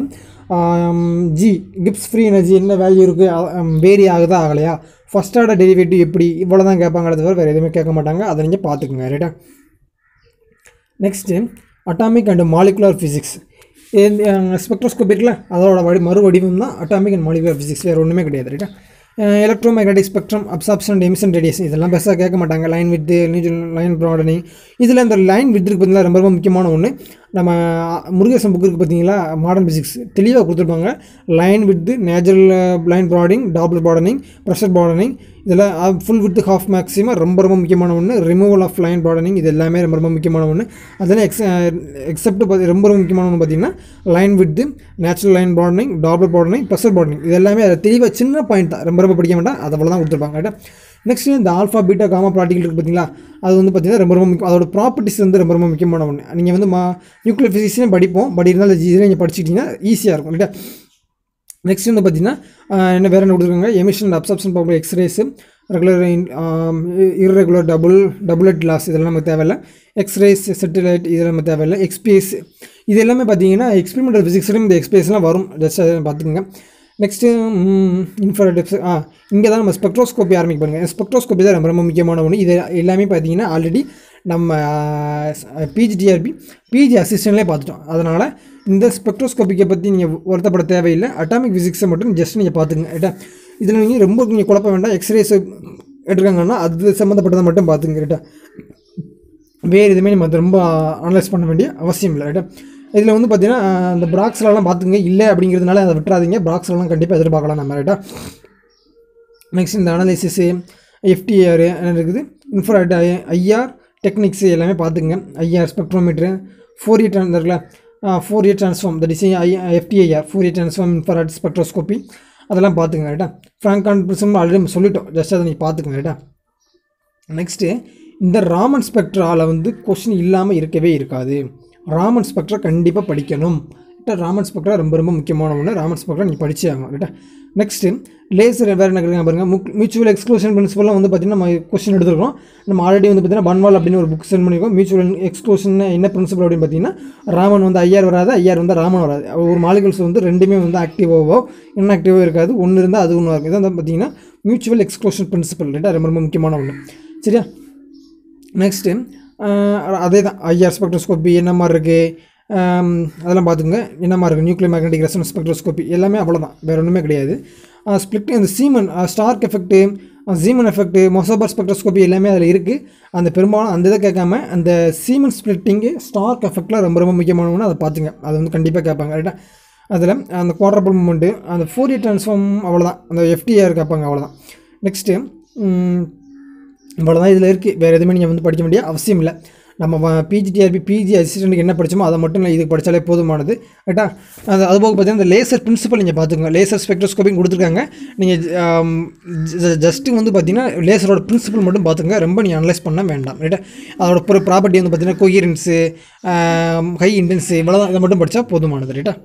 A: ஜி கிப்ஸ் ஃப்ரீ எனர்ஜி என்ன வேல்யூ இருக்குது வேரி ஆகுதா ஆகலையா ஃபஸ்ட் ஆர்டர் டெரிவேட்டிவ் எப்படி இவ்வளோ தான் கேட்பாங்களே தவிர வேறு எதுவுமே கேட்க மாட்டாங்க அதை நீங்கள் பார்த்துக்குங்க ரைட்டா next atomic and molecular physics ஸ்பெக்ட்ரோஸ்கோபிக்கில் அதோட வடி மறு வடிவம் தான் அட்டாமிக் அண்ட் மாலிகுலர் ஃபிசிக்ஸ் வேறு ஒன்றுமே கிடையாது ரைட்டா electromagnetic spectrum absorption and emission radiation இதெல்லாம் பெருசாக கேட்க மாட்டாங்க லைன் வித்து லைன் ப்ராடனிங் இதில் இந்த லைன் வித்துக்கு பார்த்தீங்கன்னா ரொம்ப ரொம்ப முக்கியமான ஒன்று நம்ம முருகேசன் புக்கு இருக்குது பார்த்தீங்களா மாடர்ன் ஃபிசிக்ஸ் தெளிவாக கொடுத்துருப்பாங்க line width natural line broadening Doppler broadening pressure broadening இதெல்லாம் ஃபுல் வித் ஹாஃப் மேக்ஸிமம் ரொம்ப ரொம்ப முக்கியமான ஒன்று ரிமூவல் ஆஃப் லைன் ப்ராடனிங் இது எல்லாமே ரொம்ப ரொம்ப முக்கியமான ஒன்று அதெல்லாம் எக்ஸ் எக்ஸப்ட் பார்த்து ரொம்ப ரொம்ப முக்கியமான ஒன்று பார்த்தீங்கன்னா line width natural line broadening Doppler broadening pressure broadening இது எல்லாமே அது தெளிவாக சின்ன பாயிண்ட் தான் ரொம்ப ரொம்ப படிக்க வேண்டாம் அதை தான் கொடுத்துருப்பாங்க ரைட்டா நெக்ஸ்ட் இந்த ஆல்ஃபா பீட்டா காமா ப்ராட்டிகல் இருக்குது பார்த்தீங்களா அது வந்து பார்த்தீங்கன்னா ரொம்ப ரொம்ப முக்கியம் அதோட ப்ராப்பர்ட்டிஸ் வந்து ரொம்ப ரொம்ப முக்கியமான ஒன்று நீங்கள் வந்து மா நியூக்ளியர் ஃபிசிக்ஸ்லேயும் படிப்போம் பட் இருந்தாலும் இதில் நீங்கள் படிச்சிட்டிங்கன்னா ஈஸியாக இருக்கும் ரைட்டா நெக்ஸ்ட் வந்து பார்த்தீங்கன்னா ஆஹ் என்ன வேறு என்ன கொடுத்துருக்காங்க emission and absorption power X rays regular irregular double doublet class இதெல்லாம் நமக்கு தேவையில்லை எக்ஸ்ரேஸ் செட்டிலைட் இதெல்லாம் நமக்கு தேவையில்லை எக்ஸ்பேஸ் இது எல்லாமே பார்த்தீங்கன்னா எக்ஸ்பெரிமெண்டல் ஃபிசிக்ஸ்லையும் இந்த எக்ஸ்பேஸ்லாம் வரும் ஜஸ்ட் அதை பார்த்துக்கோங்க நெக்ஸ்ட்டு இன்ஃப்ராடெப்ஸ் ஆ இங்கே தான் நம்ம ஸ்பெக்ட்ரோஸ்கோப்பி ஆரம்பிக்க பாருங்க ஸ்பெக்ட்ரோஸ்கோப்பி தான் ரொம்ப ரொம்ப முக்கியமான ஒன்று இது எல்லாமே பார்த்தீங்கன்னா ஆல்ரெடி நம்ம பிஜிடிஆர்பி பிஜி அசிஸ்டன்ட்லேயே பார்த்துட்டோம் அதனால் இந்த ஸ்பெக்ட்ரோஸ்கோப்பிக்கை பற்றி நீங்கள் வருத்தப்பட தேவையில்லை அட்டாமிக் ஃபிசிக்ஸை மட்டும் ஜஸ்ட் நீங்கள் பார்த்துங்க ரைட்டா இதில் நீங்கள் ரொம்ப நீங்கள் குழப்ப வேண்டாம் எக்ஸ்ரேஸ் எடுத்துருக்காங்கன்னா அது சம்மந்தப்பட்டதை மட்டும் பார்த்துங்க ரைட்டா வேறு எதுவுமே நம்ம அதை ரொம்ப அனலைஸ் பண்ண வேண்டிய அவசியம் இல்லை ரைட்டா இதில் வந்து பார்த்தீங்கன்னா அந்த ப்ராக்ஸ்லலாம் பார்த்துங்க இல்லை அப்படிங்கிறதுனால அதை விட்டுறாதீங்க ப்ராக்ஸ்லாம் கண்டிப்பாக எதிர்பார்க்கலாம் நம்ம ரைட்டா நெக்ஸ்ட் இந்த அனலைசிஸு எஃப்டிஆர் என்ன இருக்குது இன்ஃப்ராட் ஐஆர் டெக்னிக்ஸ் எல்லாமே பார்த்துங்க ஐஆர் ஸ்பெக்ட்ரோமீட்ரு ஃபோர் இ இருக்குல்ல Fourier transform that is I FTIR Fourier transform infrared spectroscopy அதெல்லாம் பார்த்துங்க ரைட்டா ஃப்ராங்கான் ப்ரிசம் ஆல்ரெடி நம்ம சொல்லிட்டோம் ஜஸ்ட் அதை நீங்கள் பார்த்துக்கங்க ரைட்டா நெக்ஸ்ட்டு இந்த ராமன் ஸ்பெக்ட்ராவில் வந்து கொஷின் இல்லாமல் இருக்கவே இருக்காது ராமன் ஸ்பெக்ட்ரா கண்டிப்பாக படிக்கணும் ரைட்டா ராமன் ஸ்பெக்ட்ரா ரொம்ப ரொம்ப முக்கியமான ஒன்று ராமன் ஸ்பெக்ட்ரா நீங்கள் படிச்சே ஆகணும் ரைட்டா நெக்ஸ்ட்டு லேசர் வேறு என்ன கேட்குறாங்க பாருங்கள் முக் மியூச்சுவல் எக்ஸ்க்ளூஷன் பிரின்சிபல்லாம் வந்து பார்த்திங்கன்னா நம்ம கொஸ்டின் எடுத்துருக்கோம் நம்ம ஆல்ரெடி வந்து பார்த்திங்கன்னா பன்வால் அப்படின்னு ஒரு புக் சென்ட் பண்ணியிருக்கோம் மியூச்சுவல் எக்ஸ்க்ளூஷன் என்ன பிரின்சிபல் அப்படின்னு பார்த்தீங்கன்னா ராமன் வந்து ஐஆர் வராது ஐஆர் வந்து ராமன் வராது ஒரு மாலிகல்ஸ் வந்து ரெண்டுமே வந்து ஆக்டிவாவோ இன்ஆக்டிவோ இருக்காது ஒன்று இருந்தால் அது ஒன்று இருக்கும் இதான் வந்து பார்த்தீங்கன்னா மியூச்சுவல் எக்ஸ்க்ளூஷன் பிரின்சிபல் ரைட்டா ரொம்ப ரொம்ப முக்கியமான ஒன்று சரியா நெக்ஸ்ட்டு அதே தான் ஐஆர் ஸ்பெக்ட்ரோஸ்கோப்பி என்ன மாதிரி இருக்குது அதெல்லாம் பார்த்துங்க என்ன மாதிரி இருக்குது நியூக்ளியர் மேக்னெட்டிக் ரெசனன்ஸ் ஸ்பெக்ட்ரோஸ்கோப்பி எல்லாமே அவ்வளோதான் வேறு ஒன்றுமே கிடையாது ஸ்ப்ளிட் இந்த Zeeman Stark effect Zeeman effect Mossbauer spectroscopy எல்லாமே அதில் இருக்குது அந்த பெரும்பாலும் அந்த இதை கேட்காம அந்த சீமன் ஸ்ப்ளிட்டிங்கு ஸ்டார்க் எஃபெக்ட்லாம் ரொம்ப ரொம்ப முக்கியமான ஒன்று அதை பார்த்துங்க அது வந்து கண்டிப்பாக கேட்பாங்க ரைட்டா அதில் அந்த குவாட்ரபிள் மூமெண்ட்டு அந்த ஃபோர் இயர் ட்ரான்ஸ்ஃபார்ம் அவ்வளோதான் அந்த எஃப்டிஆர் கேட்பாங்க அவ்வளோதான் நெக்ஸ்ட்டு இவ்வளோதான் இதில் இருக்குது வேறு எதுவுமே நீங்கள் வந்து படிக்க வேண்டிய அவசியம் இல்லை நம்ம பிஜிடிஆர்பி பிஜி அசிஸ்டண்ட்டுக்கு என்ன படிச்சோமோ அதை மட்டும் இல்லை இதுக்கு படித்தாலே போதுமானது ரைட்டா அது அதுபோக பார்த்தீங்கன்னா இந்த லேசர் பிரின்சிபல் நீங்கள் பார்த்துக்கோங்க லேசர் ஸ்பெக்ட்ரோஸ்கோப்பிங் கொடுத்துருக்காங்க நீங்கள் ஜஸ்ட்டு வந்து பார்த்தீங்கன்னா லேசரோட பிரின்சிபல் மட்டும் பார்த்துங்க ரொம்ப நீங்கள் அனலைஸ் பண்ண வேண்டாம் ரைட்டா அதோட ஒரு ப்ராப்பர்ட்டி வந்து பார்த்தீங்கன்னா கொஹிரன்ஸு ஹை இன்டென்ஸு இவ்வளோதான் இதை மட்டும் படித்தா போதுமானது ரைட்டா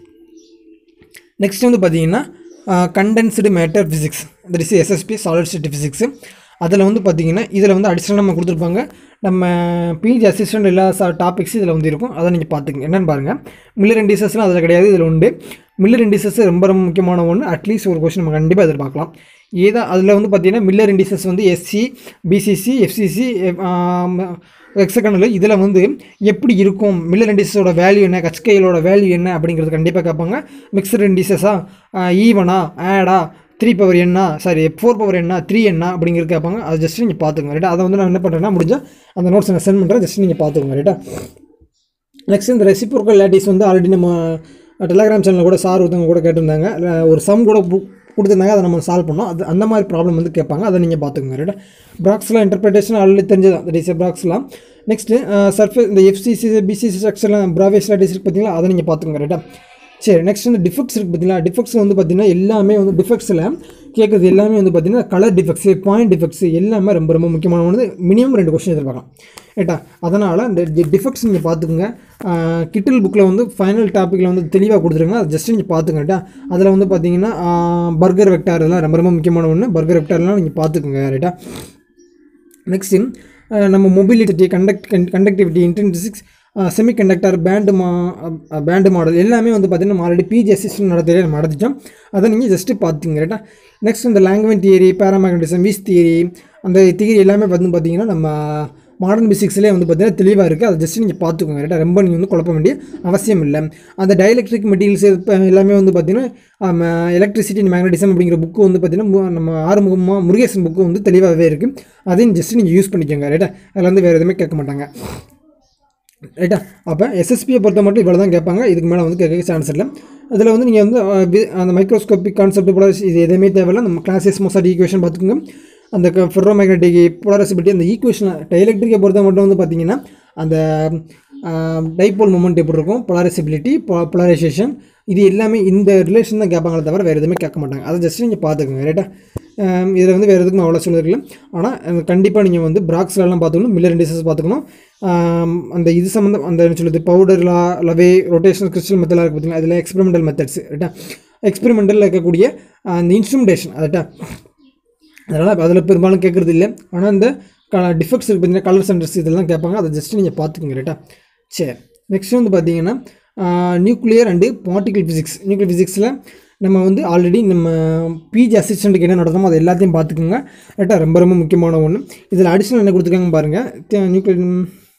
A: நெக்ஸ்ட் வந்து பார்த்தீங்கன்னா condensed matter physics that is SSP solid state physics அதில் வந்து பார்த்தீங்கன்னா இதில் வந்து அடிஷ்னல் நம்ம கொடுத்துருப்பாங்க நம்ம பிஜி அசிஸ்டன்ட் எல்லா டாபிக்ஸ் இதில் வந்து இருக்கும் அதை நீங்கள் பார்த்துக்கங்க என்னென்னு பாருங்கள் மில்லர் இண்டிசஸ்லாம் அதில் கிடையாது இதில் உண்டு மில்லர் இண்டிசஸ் ரொம்ப ரொம்ப முக்கியமான ஒன்று அட்லீஸ்ட் ஒரு கொஸ்டின் நம்ம கண்டிப்பாக எதிர்பார்க்கலாம் ஏதா அதில் வந்து பார்த்தீங்கன்னா மில்லர் இண்டிசஸ் வந்து எஸ்சி பிசிசி எஃப்சிசி எக்ஸகனில் இதில் வந்து எப்படி இருக்கும் மில்லர் இண்டிசஸோட வேல்யூ என்ன கச்கைகளோட வேல்யூ என்ன அப்படிங்கிறது கண்டிப்பாக கேட்பாங்க மிக்சர் இண்டிசஸா ஈவனா ஆடா த்ரீ பவர் என்ன சாரி ஃபோர் பவர் என்ன த்ரீ என்ன அப்படிங்கிறது கேட்பாங்க அதை ஜஸ்ட் நீங்கள் பார்த்துக்கோங்க ரைட்டா அதை வந்து நான் என்ன பண்ணுறேன்னா முடிஞ்சால் அந்த நோட்ஸ் நான் சென்ட் பண்ணுறேன் ஜஸ்ட் நீங்கள் பார்த்துக்கோங்க ரைட்டா நெக்ஸ்ட் இந்த ரெசிப்ரோக்கல் லேட்டிஸ் வந்து ஆல்ரெடி நம்ம டெலகிராம் சேனலில் கூட சார் ஒருத்தவங்க கூட கேட்டிருந்தாங்க ஒரு சம் கூட புக் கொடுத்துருந்தாங்க அதை நம்ம சால்வ் பண்ணோம் அது அந்த மாதிரி ப்ராப்ளம் வந்து கேட்பாங்க அதை நீங்கள் பார்த்துக்கோங்க ரைட்டா ப்ராக்ஸ்லாம் இன்டர்பிரேஷன் ஆல்ரெடி தெரிஞ்சதான் that is Bragg's law next surface இந்த எஃப்சிசி பிசிசி ஸ்ட்ரக்சர்லாம் ப்ராவேஸ் லேட்டிஸ் இருக்குது பார்த்தீங்களா அதை நீங்கள் பார்த்துக்கோங்க ரைட்டா சரி நெக்ஸ்ட் வந்து டிஃபெக்ட்ஸ் இருக்குது பார்த்தீங்களா டிஃபெக்ட்ஸ் வந்து பார்த்தீங்கன்னா எல்லாமே வந்து டிஃபெக்ட்ஸில் கேட்குறது எல்லாமே வந்து பார்த்தீங்கன்னா கலர் டிஃபெக்ட்ஸு பாயிண்ட் டிஃபெக்ட்ஸ் எல்லாமே ரொம்ப ரொம்ப முக்கியமான ஒன்று மினிமம் ரெண்டு கொஸ்டின் எதிர்பார்க்கலாம் ரைட்டா அதனால் இந்த டிஃபெக்ட்ஸ் நீங்கள் பார்த்துக்குங்க கிட்டில் புக்கில் வந்து ஃபைனல் டாப்பிக்கில் வந்து தெளிவாக கொடுத்துருங்க அதை ஜஸ்ட் நீங்கள் பார்த்துங்க ரைட்டா அதில் வந்து பார்த்தீங்கன்னா பர்கர் வெக்டார் இதெல்லாம் ரொம்ப ரொம்ப முக்கியமான ஒன்று பர்கர் வெக்டார்லாம் நீங்கள் பார்த்துக்குங்க ரைட்டா நெக்ஸ்ட்டு நம்ம mobility conduct conductivity intrinsics semiconductor band மா பேண்டு மாடல் எல்லாமே வந்து பார்த்திங்கன்னா ஆல்ரெடி பிஜி அசிஸ்டன்ட் நடத்தியே நம்ம நடத்திட்டோம் அதை நீங்கள் ஜஸ்ட்டு பார்த்துங்க ரைட்டா நெக்ஸ்ட் இந்த Langevin theory paramagnetism Weiss theory அந்த தியரி எல்லாமே வந்து பார்த்திங்கன்னா நம்ம மாடர்ன் பிசிக்ஸ்லேயே வந்து பார்த்தீங்கன்னா தெளிவாக இருக்குது அதை ஜஸ்ட் நீங்கள் பார்த்துக்கோங்க ரைட்டா ரொம்ப நீங்கள் வந்து குழப்ப வேண்டிய அவசியம் இல்லை அந்த டைஎலக்ட்ரிக் மெட்டீரியல்ஸ் எல்லாமே வந்து பார்த்தீங்கன்னா எலக்ட்ரிசிட்டி அண்ட் மேக்னட்டிசம் அப்படிங்கிற புக்கு வந்து பார்த்தீங்கன்னா நம்ம ஆறுமுகமாக முருகேசன் புக்கு வந்து தெளிவாகவே இருக்குது அதையும் ஜஸ்ட் நீங்கள் யூஸ் பண்ணிக்கோங்க ரைட்டா அதில் வந்து வேறு எதுவுமே கேட்க மாட்டாங்க ரைட்டா அப்போ எஸ்எஸ்பியை பொறுத்த மட்டும் இவ்வளோ தான் கேட்பாங்க இதுக்கு மேலே வந்து கேட்க சான்ஸ் இல்லை அதில் வந்து நீங்கள் வந்து அந்த மைக்ரோஸ்கோபிக் கான்செப்ட் போல இது எதுவுமே தேவையில்லை நம்ம கிளாஸஸ் மோசாடி ஈக்குவேஷன் பார்த்துக்கோங்க அந்த ஃபெர்ரோ மேக்னெட்டிக் போலரசிபிலிட்டி அந்த ஈக்குவேஷன் டைஎலக்ட்ரிக்கை பொறுத்த மட்டும் வந்து பார்த்தீங்கன்னா அந்த டைபோல் மூமெண்ட் எப்படி இருக்கும் பொலாரிசிபிலிட்டி பொலாரைசேஷன் இது எல்லாமே இந்த ரிலேஷன் தான் கேட்பாங்களே தவிர வேறு எதுவுமே கேட்க மாட்டாங்க அதை ஜஸ்ட் நீங்கள் பார்த்துக்கோங்க ரைட்டா இதில் வந்து வேறு எதுக்கும் அவ்வளோ சொல்லிருக்கல ஆனால் கண்டிப்பாக நீங்கள் வந்து பிராக்ஸ்லாம் பார்த்துக்கணும் மில்லர் இண்டிசஸ் பார்த்துக்கணும் அந்த இது சம்மந்தம் அந்த என்ன சொல்லுது பவுடர்லா லவே ரொட்டேஷனல் கிறிஸ்டல் மெத்தடாக இருக்குது பார்த்தீங்கன்னா அதில் எக்ஸ்பெரிமெண்டல் மெத்தட்ஸ் ரைட்டா எக்ஸ்பெரிமெண்டலில் இருக்கக்கூடிய அந்த இன்ஸ்ட்ருமெண்டேஷன் அதைட்டா அதனால் அதில் பெரும்பாலும் கேட்குறது இல்லை ஆனால் இந்த க டிஃபெக்ட்ஸ் இருக்குது பார்த்தீங்கன்னா கலர் சென்டர்ஸ் இதெல்லாம் கேட்பாங்க அதை ஜஸ்ட் நீங்கள் பார்த்துக்கோங்க ரைட்டா சரி நெக்ஸ்ட் வந்து பார்த்தீங்கன்னா nuclear and particle physics nuclear ஃபிசிக்ஸில் நம்ம வந்து ஆல்ரெடி நம்ம பிஜி அசிஸ்டண்ட்டுக்கு என்ன நடத்தமோ அது எல்லாத்தையும் பார்த்துக்கோங்க ரைட்டா ரொம்ப ரொம்ப முக்கியமான ஒன்று இதில் அடிஷ்னல் என்ன கொடுத்துருக்காங்க பாருங்கள் நியூக்ளியர்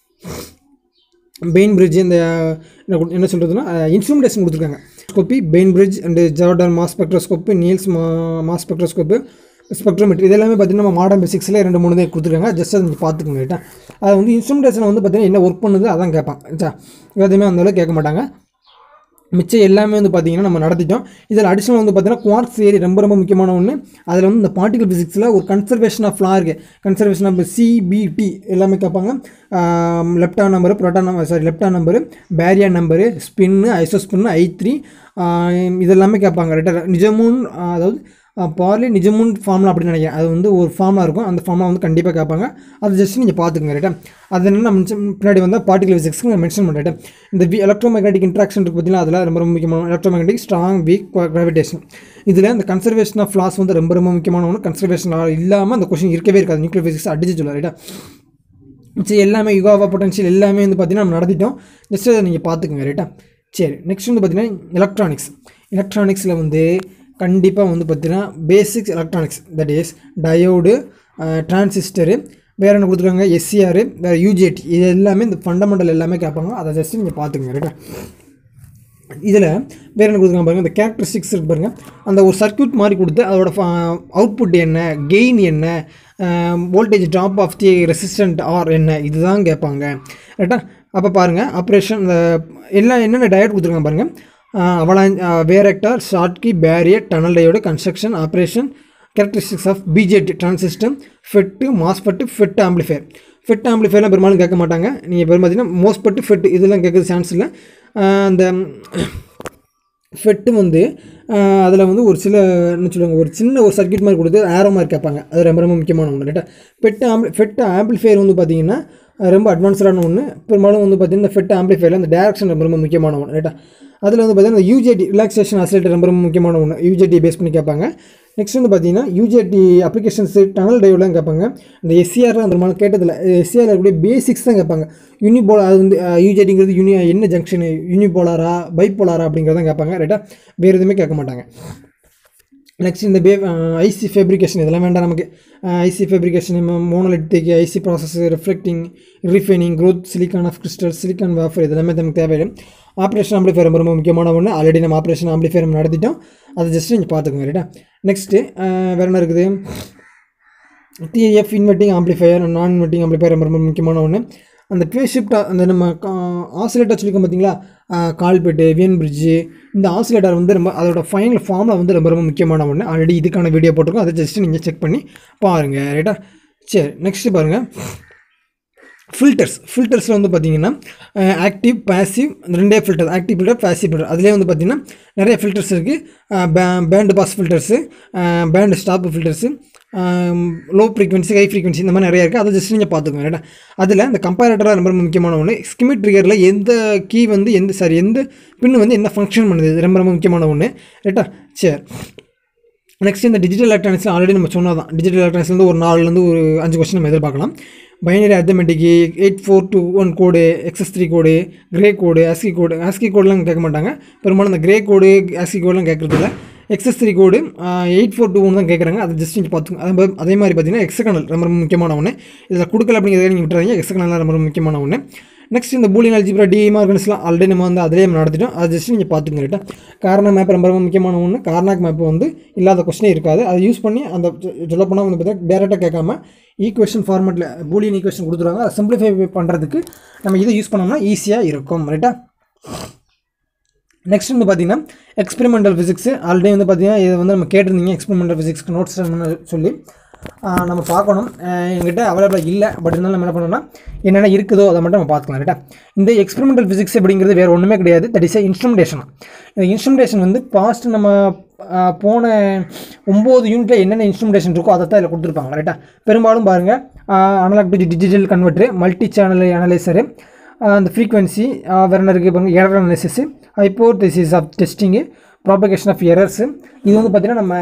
A: பெயின் பிரிட்ஜ் இந்த என்ன சொல்கிறதுனா இன்ஸ்ட்ருமெண்டேஷன் கொடுத்துருக்காங்க ஸ்கோப்பி Bainbridge and Jordan mass spectroscope Nier's மா மாஸ் ஸ்பெக்ட்ரோஸ்கோப்பு ஸ்பெக்ட்ரோமீட்டர் இது எல்லாமே பார்த்தீங்கன்னா நம்ம மாடர்ன் பேசிக்ஸில் ரெண்டு மூணு தான் கொடுத்துருக்காங்க ஜஸ்ட் அதை நீங்கள் பார்த்துக்கோங்க ரைட்டா அது வந்து இன்ஸ்ட்ருமெண்டேஷன் வந்து பார்த்தீங்கன்னா என்ன ஒர்க் பண்ணுது அதான் கேட்பான் சா எதுவுமே அந்த அளவுக்கு கேட்க மாட்டாங்க மிச்சம் எல்லாமே வந்து பார்த்திங்கன்னா நம்ம நடத்திட்டோம் இதில் அடிஷனல் வந்து பார்த்தீங்கன்னா குவார்ட்ஸ் தியரி ரொம்ப ரொம்ப முக்கியமான ஒன்று அதில் வந்து இந்த பார்ட்டிகல் ஃபிசிக்ஸில் ஒரு கன்சர்வேஷன் ஆஃப் லா இருக்குது கன்சர்வேஷன் ஆஃப் சிபிடி எல்லாமே கேட்பாங்க lepton number proton number sorry lepton number baryon number spin isospin I three இதெல்லாமே கேட்பாங்க ரைட்டா நிஜமுன் ஆஹ் அதாவது பார்லி நிஜமுன் ஃபார்முலா அப்படின்னு நினைக்கிறேன் அது வந்து ஒரு ஃபார்முலா இருக்கும் அந்த ஃபார்முலா வந்து கண்டிப்பாக கேட்பாங்க அது ஜஸ்ட் நீங்கள் பார்த்துக்கங்க ரைட்டா அது என்ன நம்ம பின்னாடி வந்து பார்ட்டிகல் ஃபிசிக்ஸ்க்கு நான் மென்ஷன் பண்ணுறேன் இந்த வி எலக்ட்ரோ மேக்னெட்டிக் இன்ட்ராக்ஷன் இருக்குது பார்த்தீங்கன்னா அதில் ரொம்ப ரொம்ப முக்கியமான electromagnetic strong weak gravitation இதில் இந்த கன்சர்வேஷன் ஆஃப் ஃப்ளாஸ் வந்து ரொம்ப ரொம்ப முக்கியமான ஒன்று கன்சர்வேஷன் இல்லாமல் அந்த கொஷின் இருக்கவே இருக்காது நியூக்ளியர் ஃபிசிக்ஸ் அடிச்சு சொல்ல ரைட்டா சரி எல்லாமே யுகாவா பொட்டன்ஷியல் எல்லாமே வந்து பார்த்தீங்கன்னா நம்ம நடத்திட்டோம் ஜஸ்ட் அதை நீங்கள் பார்த்துக்குங்க ரைட்டா சரி நெக்ஸ்ட் வந்து பார்த்தீங்கன்னா எலக்ட்ரானிக்ஸ் எலக்ட்ரானிக்ஸில் வந்து கண்டிப்பாக வந்து பார்த்தீங்கன்னா basics electronics that is diode transistor வேறு என்ன கொடுத்துருக்காங்க எஸ்சிஆர் வேறு யூஜிடி இது எல்லாமே இந்த ஃபண்டமெண்டல் எல்லாமே கேட்பாங்க அதை ஜஸ்ட் நீங்கள் பார்த்துக்குங்க ரைட்டா இதில் வேறு என்ன கொடுத்துருக்காங்க பாருங்கள் இந்த கேரக்டரிஸ்டிக்ஸ் இருக்கு பாருங்கள் அந்த ஒரு சர்க்யூட் மாதிரி கொடுத்து அதோட அவுட்புட் என்ன கெயின் என்ன voltage drop of the resistant R என்ன இதுதான் கேட்பாங்க ரைட்டா அப்போ பாருங்கள் ஆப்ரேஷன் இந்த எல்லாம் என்னென்ன டயட் கொடுத்துருக்காங்க பாருங்கள் அவளா varactor Schottky barrier tunnel diode construction operation characteristics of BJT transistor FET MOSFET FET amplifier FET ஆம்பிளிஃபையர்லாம் பெரும்பாலும் கேட்க மாட்டாங்க நீங்கள் பெரும் பார்த்தீங்கன்னா மோஸ்பெட்டு ஃபெட் இதெல்லாம் கேட்குறது சான்ஸ் இல்லை அந்த ஃபெட்டு வந்து அதில் வந்து ஒரு சில என்ன சொல்லுவாங்க ஒரு சின்ன ஒரு சர்க்யூட் மாதிரி கொடுத்து ஆரோ மாதிரி கேட்பாங்க அது ரொம்ப ரொம்ப முக்கியமான ஒன்று ரைட்டா ஃபெட் ஆம்பி ஃபெட் ஆம்பிளிஃபையர் வந்து பார்த்தீங்கன்னா ரொம்ப அட்வான்ஸ்டான ஒன்று பெரும்பாலும் வந்து பார்த்தீங்கன்னா ஃபெட் ஆம்பிளிஃபையரில் அந்த டேரக்ஷன் ரொம்ப ரொம்ப முக்கியமான ஒன்று ரைட்டா அதில் வந்து பார்த்தீங்கன்னா யூஜேடி ரிலாக்ஸேஷன் அசிலேட்டர் ரொம்ப ரொம்ப முக்கியமான ஒன்று யூஜேடி பேஸ் பண்ணி கேட்பாங்க நெக்ஸ்ட் வந்து பார்த்தீங்கன்னா யூஜேடி அப்ளிகேஷன்ஸு டனல் டைவ்லாம் கேட்பாங்க இந்த எஸ்சிஆர்லாம் அந்த மாதிரி கேட்டதில்ல எஸ்சிஆர் இருக்கக்கூடிய பேசிக்ஸ் தான் கேட்பாங்க யூனிபோலா அது வந்து யூஜேடிங்கிறது யூனி என்ன ஜங்ஷனு யூனிபோலாரா பைப்போலாரா அப்படிங்கிறதான் கேட்பாங்க ரைட்டா வேறு எதுவுமே கேட்க மாட்டாங்க நெக்ஸ்ட் இந்த பே ஐசி ஃபேப்ரிகேஷன் இதெல்லாம் வேண்டாம் நமக்கு IC fabrication monolithic IC process reflecting refining growth silicon of crystal silicon wafer இதெல்லாமே நமக்கு தேவையில்லை ஆப்ரேஷன் ஆம்பிளிஃபயர் ரொம்ப ரொம்ப முக்கியமான ஒன்று ஆல்ரெடி நம்ம ஆப்ரேஷன் ஆம்பிளிஃபயர் நம்ம நடத்திட்டோம் அதை ஜஸ்ட் நீங்கள் பார்த்துக்கோங்க ரைட்டா நெக்ஸ்ட்டு வேறு என்ன இருக்குது DF inverting amplifier non inverting amplifier ரொம்ப ரொம்ப முக்கியமான ஒன்று அந்த ட்வே ஷிஃப்ட் அந்த நம்ம ஆசிலேட்டர் சொல்லிக்கோம் பார்த்தீங்களா கால்பெட்டு வியன் பிரிட்ஜு இந்த ஆசிலேட்டர் வந்து ரொம்ப அதோட ஃபைனல் ஃபார்மில் வந்து ரொம்ப ரொம்ப முக்கியமான ஒன்று ஆல்ரெடி இதுக்கான வீடியோ போட்டிருக்கோம் அதை ஜஸ்ட் நீங்கள் செக் பண்ணி பாருங்கள் ரைட்டா சரி நெக்ஸ்ட்டு பாருங்கள் ஃபில்டர்ஸ் ஃபில்டர்ஸில் வந்து பார்த்தீங்கன்னா ஆக்டிவ் பேசிவ் ரெண்டே filter active filter passive filter அதிலே வந்து பார்த்தீங்கன்னா நிறைய ஃபில்டர்ஸ் இருக்குது பே band pass filters band stop filters low frequency high frequency இந்த மாதிரி நிறைய இருக்குது அதை ஜஸ்ட் நீங்கள் பார்த்துக்கோங்க ரைட்டா அதில் இந்த கம்பேரேட்டராக ரொம்ப ரொம்ப முக்கியமான ஒன்று ஸ்கிமிட் ட்ரிகரில் எந்த கீ வந்து எந்த சாரி எந்த பின் வந்து என்ன ஃபங்க்ஷன் பண்ணுது இது ரொம்ப ரொம்ப முக்கியமான ஒன்று ரைட்டா சரி நெக்ஸ்ட் இந்த டிஜிட்டல் எலக்ட்ரானிக்ஸ் ஆல்ரெடி நம்ம சொன்னது தான் டிஜிட்டல் எலக்ட்ரானிக்ஸ்லேருந்து ஒரு நாலுலேருந்து ஒரு அஞ்சு கொஸ்டின் நம்ம எதிர்பார்க்கலாம் binary arithmetic eight four two one code excess three code gray code ASCII code ASCII கோடெலாம் கேட்க மாட்டாங்க பெரும்பாலும் இந்த கிரே கோடு ஆஸ்கி கோடெலாம் கேட்குறதில்ல excess three code eight four two one தான் கேட்குறாங்க அதை ஜஸ்ட் நீங்கள் பார்த்துங்க அதே மாதிரி அதே மாதிரி பார்த்தீங்கன்னா எக்ஸகனல் ரொம்ப ரொம்ப முக்கியமான ஒன்று இதில் கொடுக்கல அப்படிங்கிறத நீங்கள் விட்டுறாங்க எக்ஸகனல் ரொம்ப ரொம்ப முக்கியமான ஒன்று நெக்ஸ்ட் இந்த பூலியன் அல்ஜிப்ரா டி மார்கன்ஸ்லாம் ஆல்ரெடி நம்ம வந்து அதிலே நம்ம நடத்திட்டோம் அதை ஜஸ்ட் நீங்கள் பார்த்துங்க ரைட்டா காரண மேப் ரொம்ப ரொம்ப முக்கியமான ஒன்று கார்னாக் மேப் வந்து இல்லாத கொஸ்டினே இருக்காது அதை யூஸ் பண்ணி அந்த சொல்லப்போனால் வந்து பார்த்தீங்கன்னா டேரெக்டாக கேட்காம ஈக்குவேஷன் ஃபார்மெட்டில் பூலியன் ஈக்குவேஷன் கொடுத்துருவாங்க அதை சிம்பிளிஃபை பண்ணுறதுக்கு நம்ம இதை யூஸ் பண்ணோம்னா ஈஸியாக இருக்கும் ரைட்டா நெக்ஸ்ட் வந்து பார்த்தீங்கன்னா எக்ஸ்பெரிமெண்டல் ஃபிசிக்ஸ் ஆல்ரெடி வந்து பார்த்தீங்கன்னா இதை வந்து நம்ம கேட்டிருந்தீங்க எக்ஸ்பெரிமெண்டல் ஃபிசிக்ஸ்க்கு நோட்ஸ் சொல்லி நம்ம பார்க்கணும் எங்கிட்ட அவைலபிளாக இல்லை பட் இருந்தாலும் நம்ம என்ன பண்ணோம்னா என்னென்ன இருக்குதோ அதை மட்டும் நம்ம பார்த்துக்கலாம் ரைட்டா இந்த எக்ஸ்பெரிமெண்டல் ஃபிசிக்ஸ் அப்படிங்கிறது வேறு ஒன்றுமே கிடையாது தட் இஸ் இன்ஸ்ட்ருமெண்டேஷன் இந்த இன்ஸ்ட்ருமெண்டேஷன் வந்து பாஸ்ட் நம்ம போன ஒம்பது யூனிட்டில் என்னென்ன இன்ஸ்ட்ருமெண்டேஷன் இருக்கோ அதை தான் இதில் கொடுத்துருப்பாங்க ரைட்டா பெரும்பாலும் பாருங்கள் analog to digital converter multi channel analyser அந்த ஃப்ரீக்வன்சி வேறு என்ன இருக்குது பாருங்கள் error analysis hypothesis of testing propagation of errors இது வந்து பார்த்திங்கன்னா நம்ம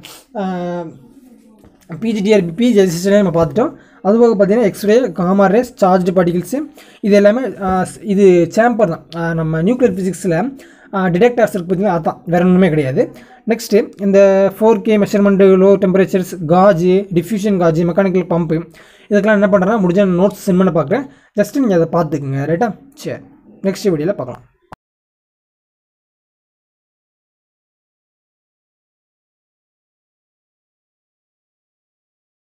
A: பிஜிடிஆர் பிஜி ரெசிஸ்டரே நம்ம பார்த்துட்டோம் அதுபோக பார்த்தீங்கன்னா X ray gamma rays charged particles இது எல்லாமே இது சேம்பர் தான் நம்ம நியூக்ளியர் ஃபிசிக்ஸில் டிடெக்டர்ஸ் இருக்கு பார்த்தீங்கன்னா அதுதான் வேறு ஒன்றுமே கிடையாது நெக்ஸ்ட்டு இந்த four K measurement low temperatures காஜு டிஃப்யூஷன் காஜு மெக்கானிக்கல் பம்பு இதுக்கெல்லாம் என்ன பண்ணுறேன்னா முடிஞ்ச நோட்ஸ் சென்ட் பண்ண பார்க்குறேன் ஜஸ்ட்டு நீங்கள் அதை பார்த்துக்குங்க ரைட்டா சரி நெக்ஸ்ட் வீடியோவில் பார்க்கலாம்